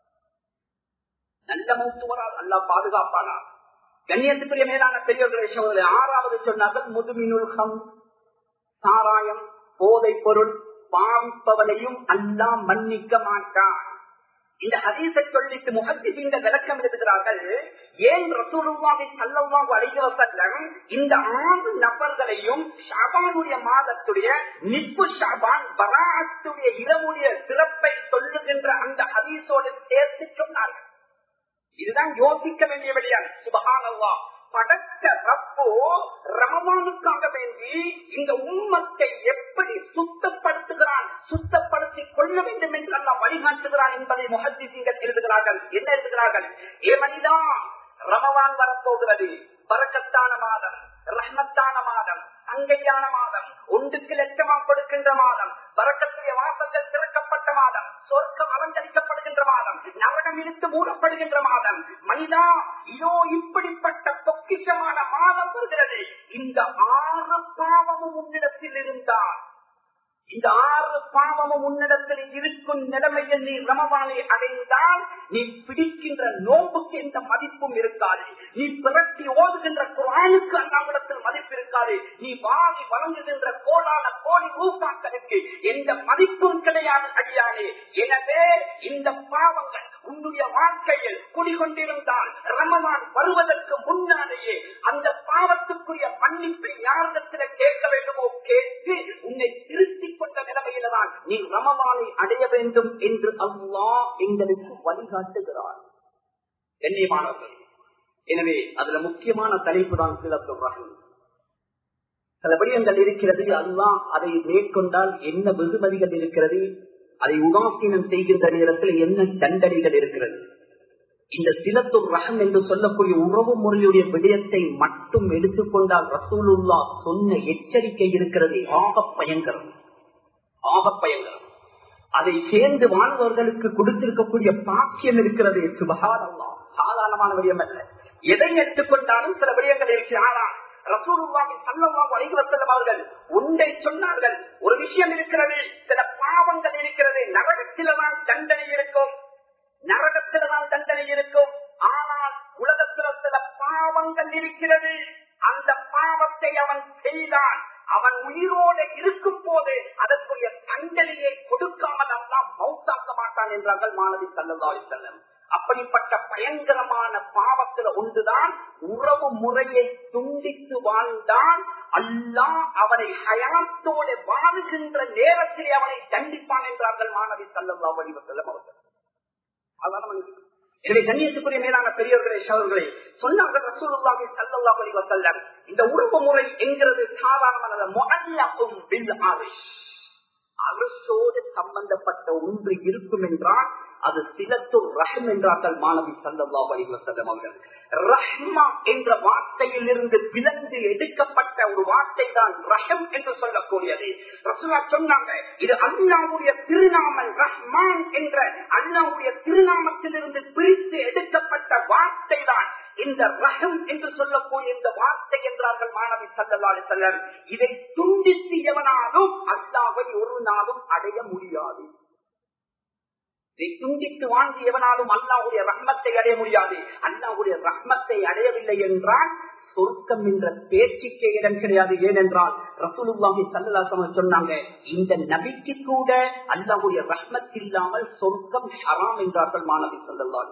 நல்ல மௌத்து வராது அல்லாஹ் பாதுகாப்பானா கண்ணியத்துக்குரிய மேலான பெரியவர்கள் சகோதரி ஆறாவது சொன்னார்கள் முதுமினுல் ஹம் சாராயம் போதை பொருள் பாவிப்பவனையும் அல்லாஹ் மன்னிக்க மாட்டான் இந்த ஹதீஸை சொல்லிட்டு முகத்தின் விளக்கம் எழுதுகிறார்கள் ஏன் ரசூலுல்லாஹி ஸல்லல்லாஹு அலைஹி வஸல்லம் இந்த ஆறு நபர்களையும் ஷாபானுடைய மாதத்துடைய நிப்பு ஷாபான் பராத்துடைய இரவுடைய சிறப்பை சொல்லுகின்ற அந்த ஹதீஸோடு சேர்த்து சொன்னார்கள் இதுதான் யோசிக்க வேண்டிய விடயம் சுபஹானல்லா படைத்த ரப்போ ரமமானுக்காக வேண்டி இந்த உம்மத்தை எப்படி சுத்தப்படுத்துகிறான் சுத்தப்படுத்தி கொள்ள வேண்டும் என்று எல்லாம் வழிகாட்டுகிறான் என்பதை முகத்திசீங்கள் எழுதுகிறார்கள் என்ன எழுதுகிறார்கள் ஏ மனிதா ரமவான் வரப்போகிறது பறக்கத்தான மாதம் ரஹ்மத்தான மாதம் சங்கையான மாதம் ஒன்றுக்கு லட்சமா கொடுக்கின்ற மாதம் பறக்கத்துடைய வாசல்கள் திறக்கப்பட்ட மாதம் சொர்க்கம் அலங்கரிக்கப்படுகின்ற மாதம் நரகம் இழுத்து மூடப்படுகின்ற மாதம் மனிதா இதோ இப்படிப்பட்ட பொக்கிஷமான மாதம் வருகிறது இந்த ஆறு பாவமும் உன்னிடத்தில் இருந்தால் இந்த ஆறு பாவமும் உன்னிடத்தில் இருக்கும் நிலைமையில் நீ ரமவானை அடைந்தால் நீ பிடிக்கின்ற நோம்புக்கு எந்த மதிப்பும் இருக்காது நீ பிறட்டி ஓதுகின்ற குரானுக்கு அண்ணாவிடத்தில் மதிப்பு இருக்காது நீ வாங்கி வழங்குகின்ற கோடான கோடி ரூபாக்களுக்கு எந்த மதிப்பும் கிடையாது அடியானே எனவே இந்த பாவங்கள் உன்னுடைய வாழ்க்கையில் குல மூடிக்கொண்டிருந்தால் ரமவான் வருவதற்கு முன்னாலேயே அந்த பாவத்துக்குரிய மன்னிப்பை யாரிடத்துல கேட்க வேண்டுமோ கேட்டு உன்னை திருத்திக் கொண்ட நிலைமையில தான் நீ ரமவானை அடைய வேண்டும் என்று அல்லாஹ் எங்களுக்கு வழிகாட்டுகிறார் கண்ணியமானவர்கள் எனவே அதுல முக்கியமான தலைப்பு தான் சிலப்பு ரகம் சில விடயங்கள் இருக்கிறது அல்லாஹ் அதை மேற்கொண்டால் என்ன வெகுமதிகள் இருக்கிறது அதை உதாசீனம் செய்கின்ற நேரத்தில் என்ன தண்டனைகள் இருக்கிறது இந்த சிலத்து ரகம் என்று சொல்லக்கூடிய உறவு முறையுடைய விடயத்தை மட்டும் எடுத்துக்கொண்டால் ரசூலுல்லா சொன்ன எச்சரிக்கை இருக்கிறது ஆக பயங்கரம் ஆக பயங்கரம் அதை சேர்ந்து வாழ்வர்களுக்கு கொடுத்திருக்கக்கூடிய பாக்கியம் இருக்கிறது சுபகாரல்லா சாதாரணமான விடயம் அல்ல எதை எடுத்துக்கொண்டாலும் சில விடயங்கள் இருக்கிறாரா ரசூலுல்லாவின் சல்லல்லாஹு அலைஹி வஸல்லம் அவர்கள் ஒன்றை சொன்னார்கள் ஒரு விஷயம் இருக்கிறது சில பாவங்கள் இருக்கிறது நரகத்தில தான் தண்டனை இருக்கும் நரகத்தில தான் தண்டனை இருக்கும் ஆனால் உலகத்தில சில பாவங்கள் இருக்கிறது அந்த பாவத்தை அவன் செய்தான் அவன் உயிரோடு இருக்கும் போது அதற்குரிய தண்டனையை கொடுக்காமல் அவன் மௌத்தாக்க மாட்டான் என்றார்கள் மாணவி சல்லல்லாஹு செல்லம் அப்படிப்பட்ட பயங்கரமான பாவத்துல ஒன்றுதான் உறவு முறையை துண்டித்து வாழ்ந்தான் அல்லாஹ் அவனை ஹயாத்தோடு வாழுகின்ற நேரத்தில் அவனை தண்டிப்பான் என்றார்கள் மாணவி சல்லல்லா வடிவசல்லம் அவர்கள் எனவே கண்ணியத்துக்குரிய மேலான பெரியவர்களே சவர்களே சொன்னார்கள் ரசூலுல்லாஹி ஸல்லல்லாஹு அலைஹி வஸல்லம் இந்த உறவு முறை என்கிறது சாதாரணமான முஅல்லகும் பில் அரிஷ் அரசோடு சம்பந்தப்பட்ட ஒன்று இருக்கும் என்றால் அது சிலத்து ரஹம் என்றார்கள் மாணவி சல்லா அலிவசல்லம் அவர்கள் ரஹ்மா என்ற வார்த்தையில் இருந்து பிளந்து எடுக்கப்பட்ட ஒரு வார்த்தை தான் ரஹம் என்று சொல்லக்கூடியது ரசூலா சொன்னாங்க இது அல்லாவுடைய திருநாமல் ரஹ்மான் என்ற அல்லாவுடைய திருநாமத்தில் இருந்து பிரித்து எடுக்கப்பட்ட வார்த்தை தான் இந்த ரகம் என்று சொல்லக்கூடிய இந்த வார்த்தை என்றார்கள் மாணவி சல்லல்லாஹு செல்லம் இதை துண்டித்து எவனாலும் அல்லாவை ஒரு நாளும் அடைய முடியாது இதை துண்டித்து வாழ்ந்து எவனாலும் அல்லாவுடைய ரஹ்மத்தை அடைய முடியாது அல்லாவுடைய ரஹ்மத்தை அடையவில்லை என்றால் சொர்க்கம் என்ற பேச்சுக்கே இடம் கிடையாது ஏனென்றால் ரசூலுல்லாஹி சல்லாசம் சொன்னாங்க இந்த நபிக்கு கூட அல்லாவுடைய ரஹ்மத் இல்லாமல் சொர்க்கம் ஹராம் என்றார்கள் மாணவி சல்லல்லாஹு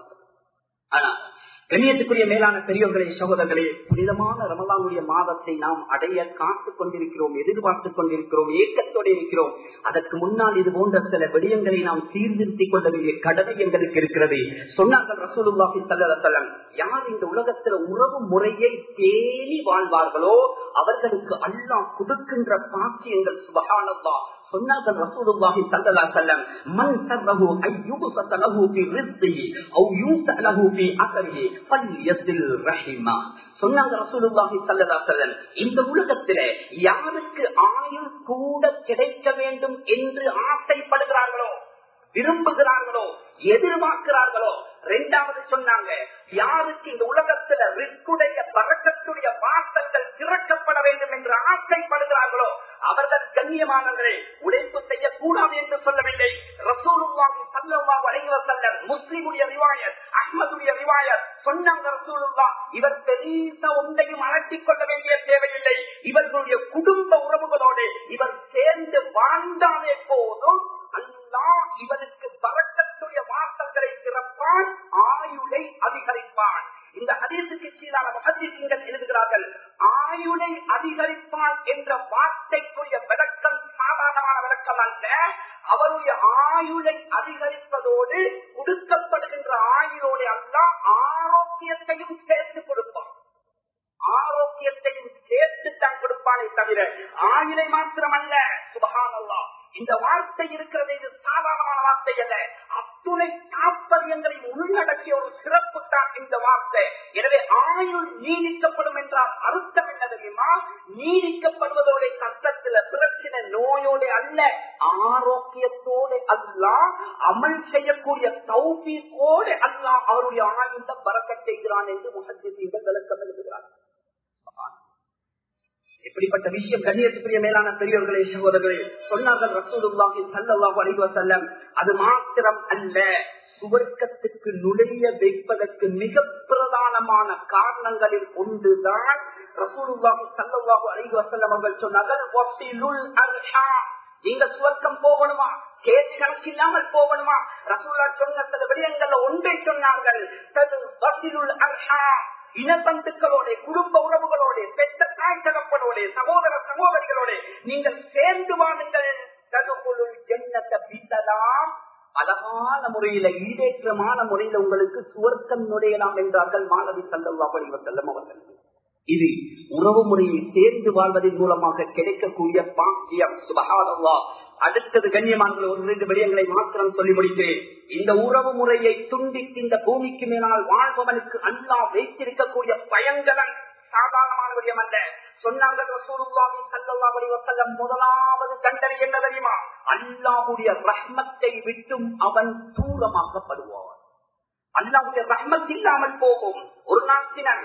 ஆனா கண்ணியத்துக்குரிய மேலான பெரியவர்களே சகோதரர்களே புனிதமான ரமலானுடைய மாதத்தை நாம் அடைய காத்துக் கொண்டிருக்கிறோம் எதிர்பார்த்துக் கொண்டிருக்கிறோம் ஏக்கத்தோடு இருக்கிறோம் அதற்கு முன்னால் இது போன்ற சில விடயங்களை நாம் சீர்திருத்திக் கொள்ள வேண்டிய கடமை எங்களுக்கு இருக்கிறது சொன்னார்கள் ரசூலுல்லாஹி சல்லம் யார் இந்த உலகத்தில் உறவு முறையை பேணி வாழ்வார்களோ அவர்களுக்கு அல்லாஹ் கொடுக்கின்ற பாக்கியங்கள் சுபகானல்லா சொன்னார்கள் ரசூலுல்லாஹி ஸல்லல்லாஹு அலைஹி வஸல்லம் மன் சர்ரஹு அய்யுபஸ லஹு ஃபி ரிஸ்கிஹி அவ் யூஸ லஹு ஃபி அஸரிஹி ஃபல்யஸில் ரஹிமா சொன்னாங்க ரசூலுல்லாஹி ஸல்லல்லாஹு அலைஹி வஸல்லம் இந்த உலகத்திலே யாருக்கு ஆயுள் கூட கிடைக்க வேண்டும் என்று ஆசைப்படுகிறார்களோ விரும்புகிறார்களோ எதிர்பார்க்கிறார்களோ இரண்டாவது சொன்னாங்க யாருக்கு இந்த உலகத்துல ரிஸ்குடைய பறக்கத்துடைய வாசல்கள் திறக்கப்பட வேண்டும் என்று ஆசைப்படுகிறார்களோ அவர்கள் கண்ணியமானவர்களே உழைப்பு செய்யக்கூடாது என்று சொல்லவில்லை ரசூலுல்லாஹி ஸல்லல்லாஹு அலைஹி வஸல்லம் முஸ்லிமுடைய ரிவாயத் அஹ்மதுடைய ரிவாயத் சொன்னாங்க ரசூலுல்லாஹ் இவர் பெரிய ஒன்றையும் அலட்டிக் கொள்ள வேண்டிய தேவையில்லை இவர்களுடைய குடும்ப உறவுகளோடு இவர் சேர்ந்து வாழ்ந்தாலே போதும் அல்லாஹ் இவருக்கு பறக்கத்துடைய வாசல்களை திறப்பான் ஆயுளை அதிகரிப்பான் இந்த ஹதீசுக்கு கீழான மகஜீங்கள் எழுதுகிறார்கள் ஆயுளை அதிகரிப்பான் என்ற வார்த்தைக்குரிய விளக்கம் சாதாரணமான விளக்கம் அல்ல அவருடைய ஆயுளை அதிகரிப்பதோடு கொடுக்கப்படுகின்ற ஆயுளோடு அல்ல ஆரோக்கியத்தையும் சேர்த்து கொடுப்பான் ஆரோக்கியத்தையும் சேர்த்து தான் கொடுப்பானே தவிர ஆயுளை மாத்திரமல்ல சுபகானல்லா இந்த வார்த்தை இருக்கிறது இது சாதாரணமான வார்த்தை அல்ல அத்துணை தாற்பயங்களை உள்ளடக்கிய ஒரு சிறப்பு தான் இந்த வார்த்தை எனவே ஆயுள் நீடிக்கப்படும் என்றால் அர்த்தம் என்ன தெரியுமா நீடிக்கப்படுவதோட கஷ்டத்துல பிரச்சனை நோயோட அல்ல ஆரோக்கியத்தோடு அல்ல அமல் செய்யக்கூடிய தௌபிக்கோடு அல்ல அவருடைய ஆயுள பறக்க செய்கிறான் என்று முகத்தில் விளக்கம் எழுதுகிறார் இப்படிப்பட்ட விஷயம் கண்ணியத்துக்குரிய மேலான பெரியவர்களே சகோதரர்களே சொன்னார்கள் ரசூலுல்லாஹி ஸல்லல்லாஹு அலைஹி வஸல்லம் அது மாத்திரம் அல்ல சுவர்க்கத்துக்கு நுழைய வைப்பதற்கு மிக பிரதானமான காரணங்களில் ஒன்றுதான் ரசூலுல்லாஹி ஸல்லல்லாஹு அலைஹி வஸல்லம் அவர்கள் சொன்னார்கள் வஸிலுல் அர்ஹாம் நீங்க சுவர்க்கம் போகணுமா கேள்வி கணக்கில்லாமல் போகணுமா ரசூல்லா சொன்ன சில விடயங்கள்ல ஒன்றை சொன்னார்கள் தது வசிலுல் அர்ஹாம் இனபந்துக்களோட குடும்ப உறவுகளோட பெற்ற தாய் தகப்பனோட சகோதர சகோதரிகளோட நீங்கள் சேர்ந்து வாழுங்கள் ததுகுலுல் ஜன்னத பித்தலாம் அழகான முறையில ஈடேற்றமான முறையில உங்களுக்கு சுவர்க்கம் நுழையலாம் என்றார்கள் மாணவி சல்லல்லா செல்லம் அவர்கள் இது உறவு முறையை சேர்ந்து வாழ்வதன் மூலமாக கிடைக்கக்கூடிய பாக்கியம் சுபகாதல்லா அடுத்தது கண்ணியமான ஒரு ரெண்டு விடயங்களை மாத்திரம் சொல்லி முடிக்கிறேன் இந்த உறவு முறையை துண்டித்து இந்த பூமிக்கு மேலால் வாழ்பவனுக்கு அல்லா வைத்திருக்கக்கூடிய பயங்கரன் சாதாரணமான விடயம் அல்ல சொன்னாங்க ரசூலுல்லாஹி ஸல்லல்லாஹு அலைஹி வஸல்லம் முதலாவது தண்டனை என்ன தெரியுமா அல்லாஹ்வுடைய ரஹ்மத்தை விட்டும் அவன் தூரமாக்கப்படுவான் அல்லாவுடைய ரஹ்மத் இல்லாமல் போகும் ஒரு நாட்டினர்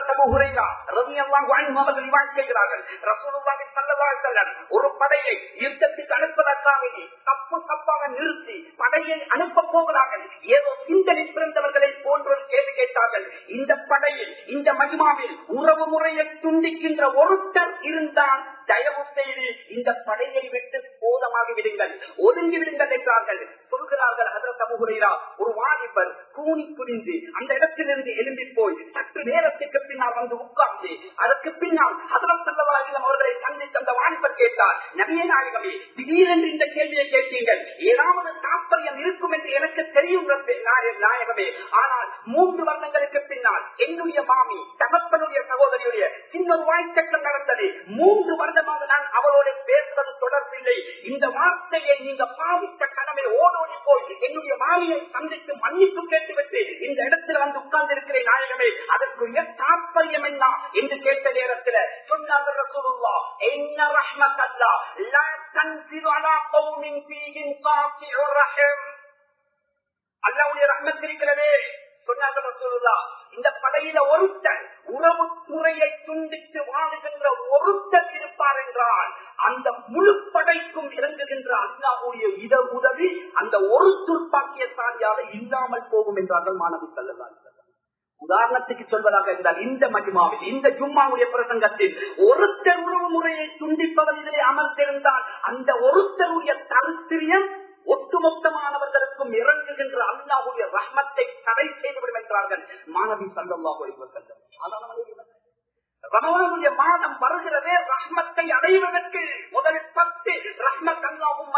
அவர்கள் வாழ்க்கைகிறார்கள் ரசூலுல்லாஹி ஸல்லல்லாஹு அலைஹி வஸல்லம் ஒரு படையை யுத்தத்துக்கு அனுப்பதற்காக தப்பு தப்பாக நிறுத்தி படையை அனுப்ப போகிறார்கள் ஏதோ சிந்தனை பிறந்தவர்களை போன்ற ஒரு கேள்வி கேட்டார்கள் இந்த படையில் இந்த மகிமாவில் உறவு முறையை துண்டிக்கின்ற ஒருத்தர் இருந்தால் தயவு செய்து இந்த படையை விட்டு போதமாகி விடுங்கள் ஒதுங்கி விடுங்கள் என்றார்கள் சொல்கிறார்கள் ஹதரத் அபுஹுரைரா ஒரு வாலிபர் கூனி புரிந்து அந்த இடத்திலிருந்து எழும்பி போய் சற்று நேரத்துக்கு பின்னால் வந்து உட்கார்ந்து அதற்கு பின்னால் ஹதரத் சல்லவாஹிலம் அவர்களை சந்தித்து அந்த வாலிபர் கேட்டார் நபிய நாயகமே திடீரென்று இந்த கேள்வியை கேட்டீங்கள் ஏதாவது தாற்பயம் இருக்கும் என்று எனக்கு தெரியும் நாயகமே ஆனால் மூன்று வருடங்களுக்கு பின்னால் என்னுடைய மாமி தகப்பனுடைய சகோதரியுடைய சின்ன ஒரு வாய்ச்சட்டம் நடந்தது மூன்று வருடமாக நான் அவரோட பேசுவது தொடர்பில்லை இந்த வார்த்தையை நீங்க பாவித்த கடமை ஓடோடி போய் என்னுடைய மாமியை சந்தித்து மன்னிப்பு கேட்டுவிட்டு இந்த இடத்துல வந்து உட்கார்ந்து இருக்கிறேன் நாயகமே அதற்குரிய தாற்பயம் என்ன என்று கேட்ட நேரத்தில் சொன்னார்கள் ரசூலுல்லா என்ன ரஹ்மத் அல்லா லா தன்சிரு அலா கௌமின் ஃபீஹிம் காஃபிஉர் ரஹம் அல்லாஹ்வுடைய ரஹ்மத் இருக்கிறதே சொன்னார்கள் ரசூலுல்லா இந்த படையில ஒருத்தன் உறவு முறையை துண்டித்து வாழுகின்ற ஒருத்தர் இருப்பார் என்றால் அந்த முழு படைக்கும் இறங்குகின்ற அல்லாஹுடைய இட உதவி அந்த ஒரு துர்ப்பாக்கியசாலியாக இல்லாமல் போகும் என்றார்கள் மாணவி செல்லலாம் உதாரணத்துக்கு சொல்வதாக இருந்தால் இந்த மஜ்மாவில் இந்த ஜும்மாவுடைய பிரசங்கத்தில் ஒருத்தர் உறவு முறையை துண்டிப்பவர் இதிலே அமர்ந்திருந்தால் அந்த ஒருத்தருடைய தரித்திரியம் ஒட்டுமொத்தமானவர்களுக்கும் இறங்குகின்ற அல்லாவுடைய ரஹ்மத்தை தடை செய்துவிடும் என்றார்கள் மாணவி சல்லல்லா செல்லும் ரமவானுடைய மாதம் வருகிறதே ரஹ்மத்தை அடைவதற்கு முதல் பத்து ரஹ்மத் அல்லாவும்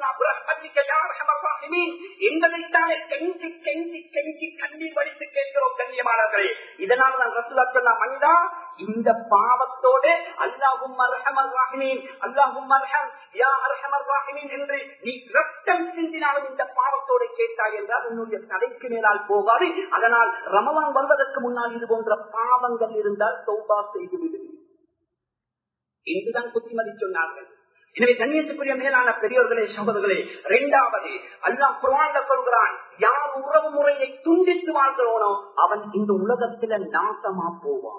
எங்களைத்தானே கெஞ்சி கெஞ்சி கெஞ்சி கண்ணீர் வடித்து கேட்கிறோம் கண்ணியமானவர்களே இதனால் நான் ரசுலா சொன்ன மனிதா இந்த பாவத்தோடு அல்லாஹும் அர்ஹமர் ராஹிமீன் அல்லாஹும் அர்ஹம் யா அர்ஹமர் ராஹிமீன் என்று நீ ரத்தம் சிந்தினாலும் இந்த பாவத்தோடு கேட்டாய் என்றால் உன்னுடைய தலைக்கு மேலால் போகாது அதனால் ரமவான் வருவதற்கு முன்னால் இது போன்ற பாவங்கள் இருந்தால் சௌபா செய்து விடு என்றுதான் புத்திமதி சொன்னார்கள் எனவே கண்ணியத்துக்குரிய மேலான பெரியோர்களே சகோதரர்களே இரண்டாவது அல்லாஹ் குரான்ல சொல்கிறான் யார் உறவு முறையை துண்டித்து வாழ்கிறோனோ அவன் இந்த உலகத்தில நாசமா போவான்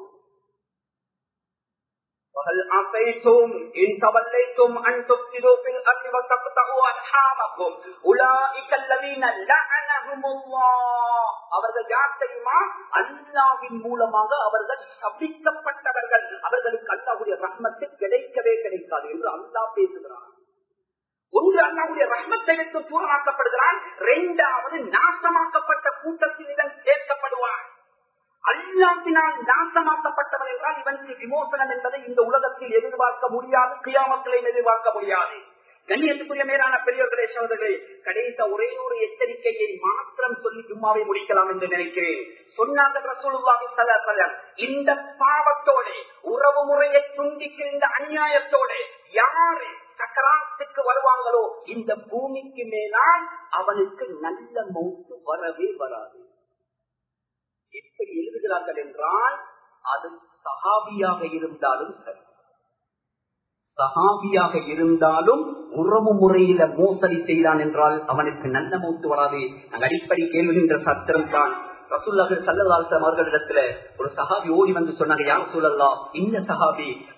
وهل عصيتم إن توليتم أن تفسدوا في الأرض وتقطعوا أرحامكم أولئك الذين لعنهم الله அவர்கள் யார் தெரியுமா அல்லாவின் மூலமாக அவர்கள் சபிக்கப்பட்டவர்கள் அவர்களுக்கு அல்லாவுடைய ரஹ்மத்து கிடைக்கவே கிடைக்காது என்று அல்லாஹ் பேசுகிறார் ஒன்று அல்லாவுடைய ரஹ்மத்தை விட்டு தூரமாக்கப்படுகிறான் இரண்டாவது நாசமாக்கப்பட்ட கூட்டத்தில் இதன் சேர்க்கப்படுவான் அல்லாத்தினால் நாசமாக்கப்பட்டவன் என்றால் இவனுக்கு விமோசனம் என்பதை இந்த உலகத்தில் எதிர்பார்க்க முடியாது கியாமக்களையும் எதிர்பார்க்க முடியாது கண்ணியத்துக்குரிய மேலான பெரியவர்களே சோதர்களே கடைசி ஒரே ஒரு எச்சரிக்கையை மாத்திரம் சொல்லி சும்மாவை முடிக்கலாம் என்று நினைக்கிறேன் சொன்னாங்க ரசூலுல்லாஹி ஸல்லல்லாஹு அலைஹி வஸல்லம் இந்த பாவத்தோட உறவு முறையை துண்டிக்கிற இந்த அநியாயத்தோட யாரு சக்கராத்துக்கு வருவாங்களோ இந்த பூமிக்கு மேலால் அவனுக்கு நல்ல மௌத்து வரவே வராது எப்படி எழுதுகிறார்கள் என்றால் அது சஹாபியாக இருந்தாலும் சரி சஹாபியாக இருந்தாலும் உறவு முறையில மோசடி செய்தான் என்றால் அவனுக்கு நல்ல மௌத்து வராது நாங்கள் அடிப்படை கேள்விகின்ற சத்திரம் தான் ரசூல்லாஹ் சல்லல்லாஹு அவர்களிடத்துல ஒரு சஹாபி ஓடி வந்து சொன்னாங்க யார் சூழல்லா இந்த சஹாபி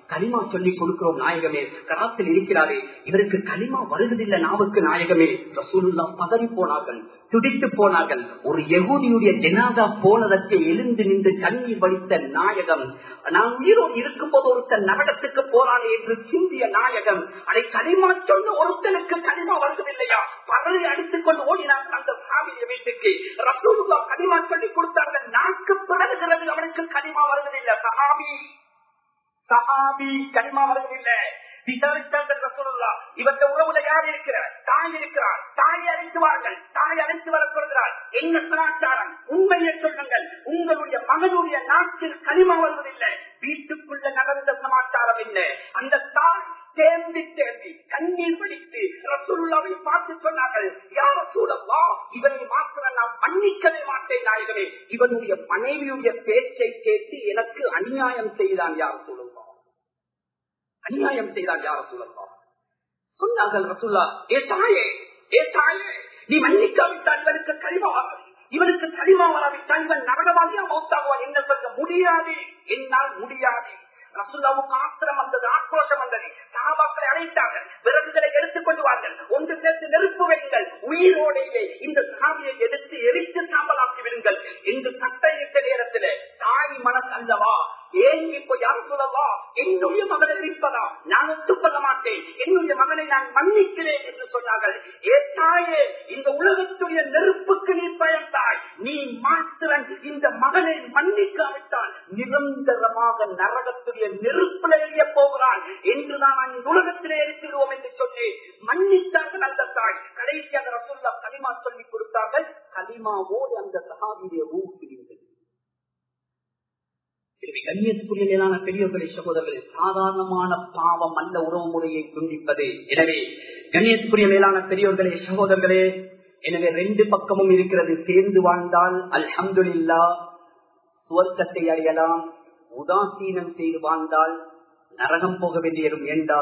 களிமா சொல்லி கொடுக்கிறோம் நாயகமே கராத்தில் இருக்கிறாரே இவருக்கு களிமா வருவதில்லை நாவுக்கு நாயகமே ரசூலுல்லா பதறி போனார்கள் துடித்து போனார்கள் ஒரு யகுதியுடைய ஜனாதா போனதற்கு எழுந்து நின்று கண்ணீர் வடித்த நாயகம் நான் உயிரோடு இருக்கும் போது ஒருத்தன் நரகத்துக்கு போறானே என்று சிந்திய நாயகம் அதை களிமா சொன்ன ஒருத்தனுக்கு களிமா வருவதில்லையா பதறி அடித்துக் கொண்டு ஓடினார் அந்த சாமிய வீட்டுக்கு ரசூலுல்லா களிமா சொல்லி கொடுத்தார்கள் நாக்கு பிறகுகிறது அவனுக்கு களிமா வருவதில்லை சஹாபி சஹாபி களிமா வருவதில்லை விசாரித்தார்கள் ரசூலுல்லா இவற்ற உறவுல யார் இருக்கிறார் தாய் இருக்கிறார் தாய் அழைத்துவார்கள் தாய் அழைத்து வரப்படுகிறார் என்ன கலாச்சாரம் உண்மையை சொல்லுங்கள் உங்களுடைய மகனுடைய நாட்டில் களிமா வருவதில்லை வீட்டுக்குள்ள நடந்த சமாச்சாரம் இல்லை அந்த தாய் தேம்பி தேம்பி கண்ணீர் பிடித்து ரசூலுல்லாவை பார்த்து சொன்னார்கள் யார் ரசூலல்லா இவனை மாத்திர நான் மன்னிக்கவே மாட்டேன் நாயகமே இவனுடைய மனைவியுடைய பேச்சை கேட்டு எனக்கு அநியாயம் செய்தான் யார் சொல்லுவா அநியாயம் செய்தார் யார சொல்லலாம் சொன்னார்கள் ரசூல்லா ஏ தாயே ஏ தாயே நீ மன்னிக்காவிட்டால் இவனுக்கு கழிவா இவனுக்கு கழிவா வராவிட்டால் இவன் நரகவாதியா மௌத்தாகுவான் என்ன சொல்ல முடியாது என்னால் முடியாது ரசுல்லாவுக்கு ஆத்திரம் வந்தது ஆக்ரோஷம் வந்தது சாபாக்களை அழைத்தார்கள் விறகுகளை எடுத்துக் கொண்டு வார்கள் ஒன்று சேர்த்து நெருப்பு வைங்கள் உயிரோடையே இந்த சாமியை எடுத்து எரித்து சாம்பலாக்கி விடுங்கள் என்று சட்டையிட்ட நேரத்தில் தாய் மனசு அல்லவா ஏங்கி இப்போ யார் சொல்லவா என்னுடைய மகனை இருப்பதா நான் ஒத்துக்கொள்ள மாட்டேன் என்னுடைய மகனை நான் மன்னிக்கிறேன் என்று சொன்னார்கள் ஏ தாயே இந்த உலகத்துடைய நெருப்புக்கு நீ பயந்தாய் நீ மாத்திரன் இந்த மகனை மன்னிக்காவிட்டால் நிரந்தரமாக நரகத்துடைய நெருப்பில் எரிய போகிறான் என்றுதான் நான் இந்த உலகத்திலே இருக்கிறோம் என்று சொல்லி மன்னித்தார்கள் அந்த தாய் கடைசியாக ரசூல்லா களிமா சொல்லி கொடுத்தார்கள் களிமாவோடு அந்த சகாவிய ஊக்குவிந்தது கண்ணியத்துக்குரிய மேலான பெரியவர்களை சகோதரர்களே சாதாரணமான பாவம் அல்ல உறவு முறையை துண்டிப்பது எனவே கண்ணியத்துக்குரிய மேலான பெரியவர்களே சகோதரர்களே எனவே ரெண்டு பக்கமும் இருக்கிறது சேர்ந்து வாழ்ந்தால் அல்ஹம்துல்லா சுவர்க்கத்தை அடையலாம் உதாசீனம் செய்து வாழ்ந்தால் நரகம் போக வேண்டியதும்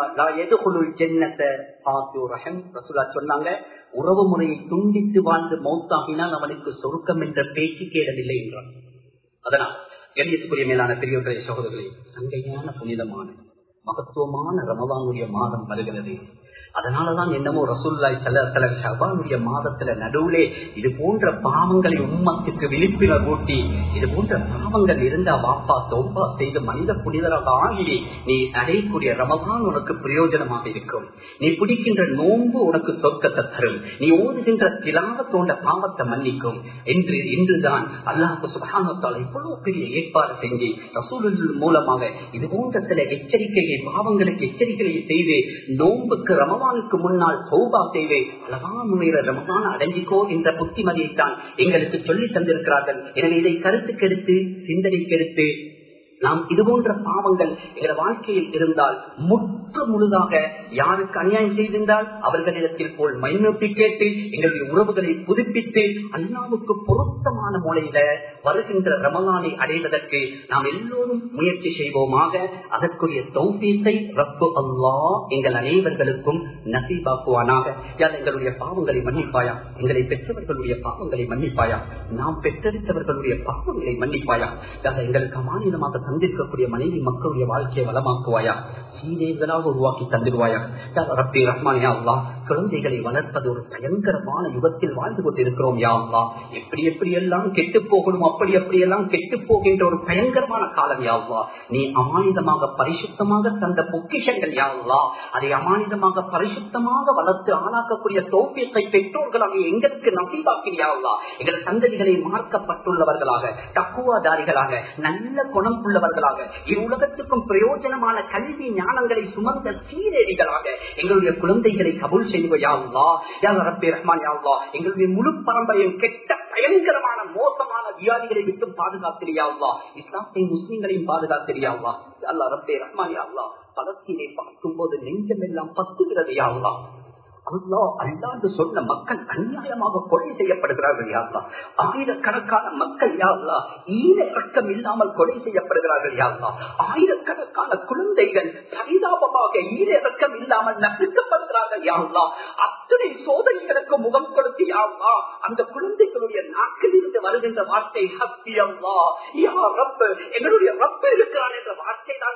சொன்னாங்க உறவு முறையை துண்டித்து வாழ்ந்து மௌத்தாகினால் அவனுக்கு சொருக்கம் என்ற பேச்சு கேடவில்லை என்றான் அதனால் கண்ணியத்துக்குரிய மேலான பெரியவர்களே சகோதரர்களே சங்கையான புனிதமான மகத்துவமான ரமதானுடைய மாதம் வருகிறது அதனாலதான் என்னமோ ரசூல்லாய் சில சில ஷபானுடைய மாதத்துல நடுவுலே இது போன்ற பாவங்களை உம்மத்துக்கு விழிப்புணர்வு ஊட்டி இது போன்ற பாவங்கள் இருந்தா வாப்பா தோப்பா செய்து மனித புனிதராக ஆகி நீ அடையக்கூடிய ரமதான் உனக்கு பிரயோஜனமாக இருக்கும் நீ பிடிக்கின்ற நோன்பு உனக்கு சொர்க்கத்தை தரும் நீ ஓதுகின்ற திலாக தோன்ற பாவத்தை மன்னிக்கும் என்று இன்றுதான் அல்லாஹு சுபானத்தால் இவ்வளவு பெரிய ஏற்பாடு செஞ்சு ரசூலின் மூலமாக இது போன்ற சில எச்சரிக்கையை பாவங்களுக்கு எச்சரிக்கையை செய்து நோன்புக்கு ரமதான் ரமதானுக்கு முன்னால் சௌபா செய்வே அழகான முறையில் ரமதான் அடைஞ்சிக்கோ என்ற புத்திமதியைத்தான் எங்களுக்கு சொல்லி தந்திருக்கிறார்கள் எனவே இதை கருத்துக்கெடுத்து சிந்தனைக்கெடுத்து நாம் இது போன்ற பாவங்கள் எங்கள் வாழ்க்கையில் இருந்தால் முற்று முழுதாக யாருக்கு அநியாயம் செய்திருந்தால் அவர்களிடத்தில் போல் மைநோட்டி கேட்டு எங்களுடைய உறவுகளை புதுப்பித்து அல்லாவுக்கு பொருத்தமான முறையில வருகின்ற ரமலானை அடைவதற்கு நாம் எல்லோரும் முயற்சி செய்வோமாக அதற்குரிய தௌசியத்தை ரப்பு அல்லா எங்கள் அனைவர்களுக்கும் நசீபாக்குவானாக யார் எங்களுடைய பாவங்களை மன்னிப்பாயா எங்களை பெற்றவர்களுடைய பாவங்களை மன்னிப்பாயா நாம் பெற்றெடுத்தவர்களுடைய பாவங்களை மன்னிப்பாயா யார் எங்களுக்கு அமானிதமாக தந்திருக்கக்கூடிய மனைவி மக்களுடைய வாழ்க்கையை வளமாக்குவாயா சீதேகளாக உருவாக்கி தந்துடுவாயா ரப்பி ரஹ்மானியா அல்லா குழந்தைகளை வளர்ப்பது ஒரு பயங்கரமான யுகத்தில் வாழ்ந்து கொண்டிருக்கிறோம் யா அல்லா எப்படி எப்படி எல்லாம் கெட்டு போகணும் அப்படி அப்படி எல்லாம் கெட்டு போகின்ற ஒரு பயங்கரமான காலம் யா அல்லா நீ அமானிதமாக பரிசுத்தமாக தந்த பொக்கிஷங்கள் யா அல்லா அதை அமானிதமாக பரிசுத்தமாக வளர்த்து ஆளாக்கக்கூடிய தோப்பியத்தை பெற்றோர்களாக எங்களுக்கு நசீபாக்கிறியா அல்லா எங்கள் சந்ததிகளை மார்க்கப்பட்டுள்ளவர்களாக தக்குவாதாரிகளாக நல்ல குணம் உள்ளவர்களாக இவ்வுலகத்துக்கும் பிரயோஜனமான கல்வி ஞானங்களை சுமந்த சீரேரிகளாக எங்களுடைய குழந்தைகளை கபூல் செய்வாயா ரப்பே ரஹ்மான் யாவா எங்களுடைய முழு பரம்பரையும் கெட்ட பயங்கரமான மோசமான வியாதிகளை விட்டு பாதுகாத்திரியாவா இஸ்லாத்தை முஸ்லீம்களையும் பாதுகாத்திரியாவா அல்லா ரப்பே ரஹ்மான் யாவா பலஸ்தீனை பார்க்கும் போது நெஞ்சமெல்லாம் பத்துகிறது யாவா அல்லா அல்லாது சொன்ன மக்கள் அநியாயமாக கொலை செய்யப்படுகிறார்கள் யாருலா ஆயிரக்கணக்கான மக்கள் யாருலா ஈர ரக்கம் இல்லாமல் கொலை செய்யப்படுகிறார்கள் யாருலா ஆயிரக்கணக்கான குழந்தைகள் பரிதாபமாக ஈர ரக்கம் இல்லாமல் நசுக்கப்படுகிறார்கள் யாருலா அத்தனை சோதனைகளுக்கு முகம் கொடுத்து யாருலா அந்த குழந்தைகளுடைய நாக்கில் இருந்து வருகின்ற வார்த்தை ஹப்பி அல்லா யா ரப்பு எங்களுடைய ரப்பு இருக்கிறான் என்ற வார்த்தை தான் வருகிறது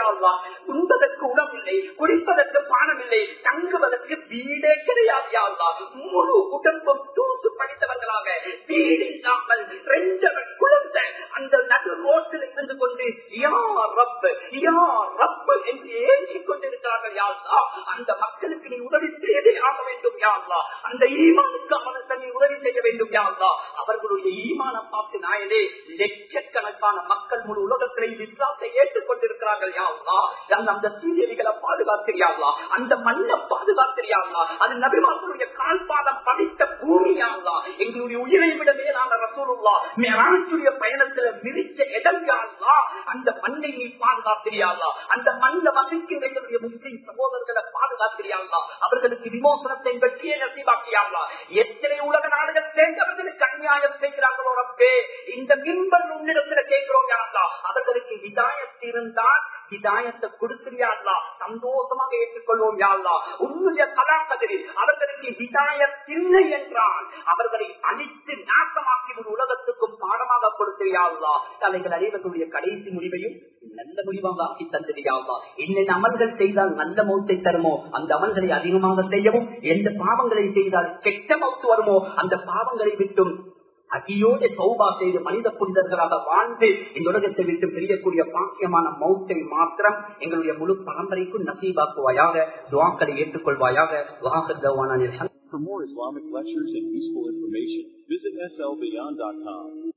யாழ்லா உண்பதற்கு உணவில்லை குடிப்பதற்கு பானம் இல்லை தங்குவதற்கு வீடே கிடையாது யாழ்லா முழு குடும்பம் தூசு படித்தவர்களாக வீடு இல்லாமல் ரெண்டவர் குழந்தை அந்த நடு ரோட்டில் இருந்து கொண்டு யா ரப்பு யா ரப்பு என்று ஏற்றிக் கொண்டிருக்கிறார்கள் யாழ்லா அந்த மக்களுக்கு நீ உதவி செய்தே ஆக வேண்டும் யாழ்லா அந்த ஈமானுக்கு அவனுக்கு நீ உதவி செய்ய வேண்டும் யாழ்லா அவர்களுடைய ஈமானம் பார்த்து நாயனே லட்சக்கணக்கான மக்கள் முழு உலகத்திலே விசாசை ஏற்றுக் கொண்டிருக்கிறார்கள் யாழ்லா அந்த சீரியல்களை பாதுகாத்திரியாங்களா அந்த மண்ணை பாதுகாத்திரியாங்களா அது நபிமார்களுடைய கால்பாதம் படித்த பூமியாங்களா எங்களுடைய உயிரை விட மேலான ரசூலுல்லா மேலாணுடைய பயணத்துல விரிச்ச இடம் யாங்களா அந்த மண்ணை நீ பாதுகாத்திரியாங்களா அந்த மண்ணை வசிக்கின்ற எங்களுடைய முஸ்லிம் சகோதரர்களை பாதுகாத்திரியாங்களா அவர்களுக்கு விமோசனத்தை வெற்றியை நசிவாக்கியாங்களா எத்தனை உலக நாடுகள் சேர்ந்தவர்களுக்கு அநியாயம் செய்கிறார்களோ ரப்பே இந்த மின்பல் உன்னிடத்துல கேட்கிறோம் யாங்களா அவர்களுக்கு ஹிதாயத் இருந்தால் ஹிதாயத்தை கொடுக்கிறியாங்களா சந்தோஷமாக ஏற்றுக்கொள்வோம் யாழ்லா உன்னுடைய கலாக்கதிரில் அவர்களுக்கு ஹிதாயத் இல்லை என்றால் அவர்களை அழித்து நாசமாக்கி ஒரு உலகத்துக்கும் பாடமாக கொடுக்கிறியாங்களா தலைகள் அறிவர்களுடைய கடைசி முடிவையும் நல்ல முடிவாக ஆக்கி தந்திரியாங்களா என்னென்ன அமல்கள் செய்தால் நல்ல மௌத்தை தருமோ அந்த அமல்களை அதிகமாக செய்யவும் எந்த பாவங்களை செய்தால் கெட்ட மௌத்து வருமோ அந்த பாவங்களை விட்டும் அடியோடு சௌபா செய்து மனித புனிதர்களாக வாழ்ந்து இந்த உலகத்தை விட்டு பிரியக்கூடிய பாக்கியமான மௌத்தை மாத்திரம் எங்களுடைய முழு பரம்பரைக்கும் நசீபாக்குவாயாக துவாக்களை ஏற்றுக்கொள்வாயாக வாகர் For more Islamic lectures and useful information, visit slbeyond.com.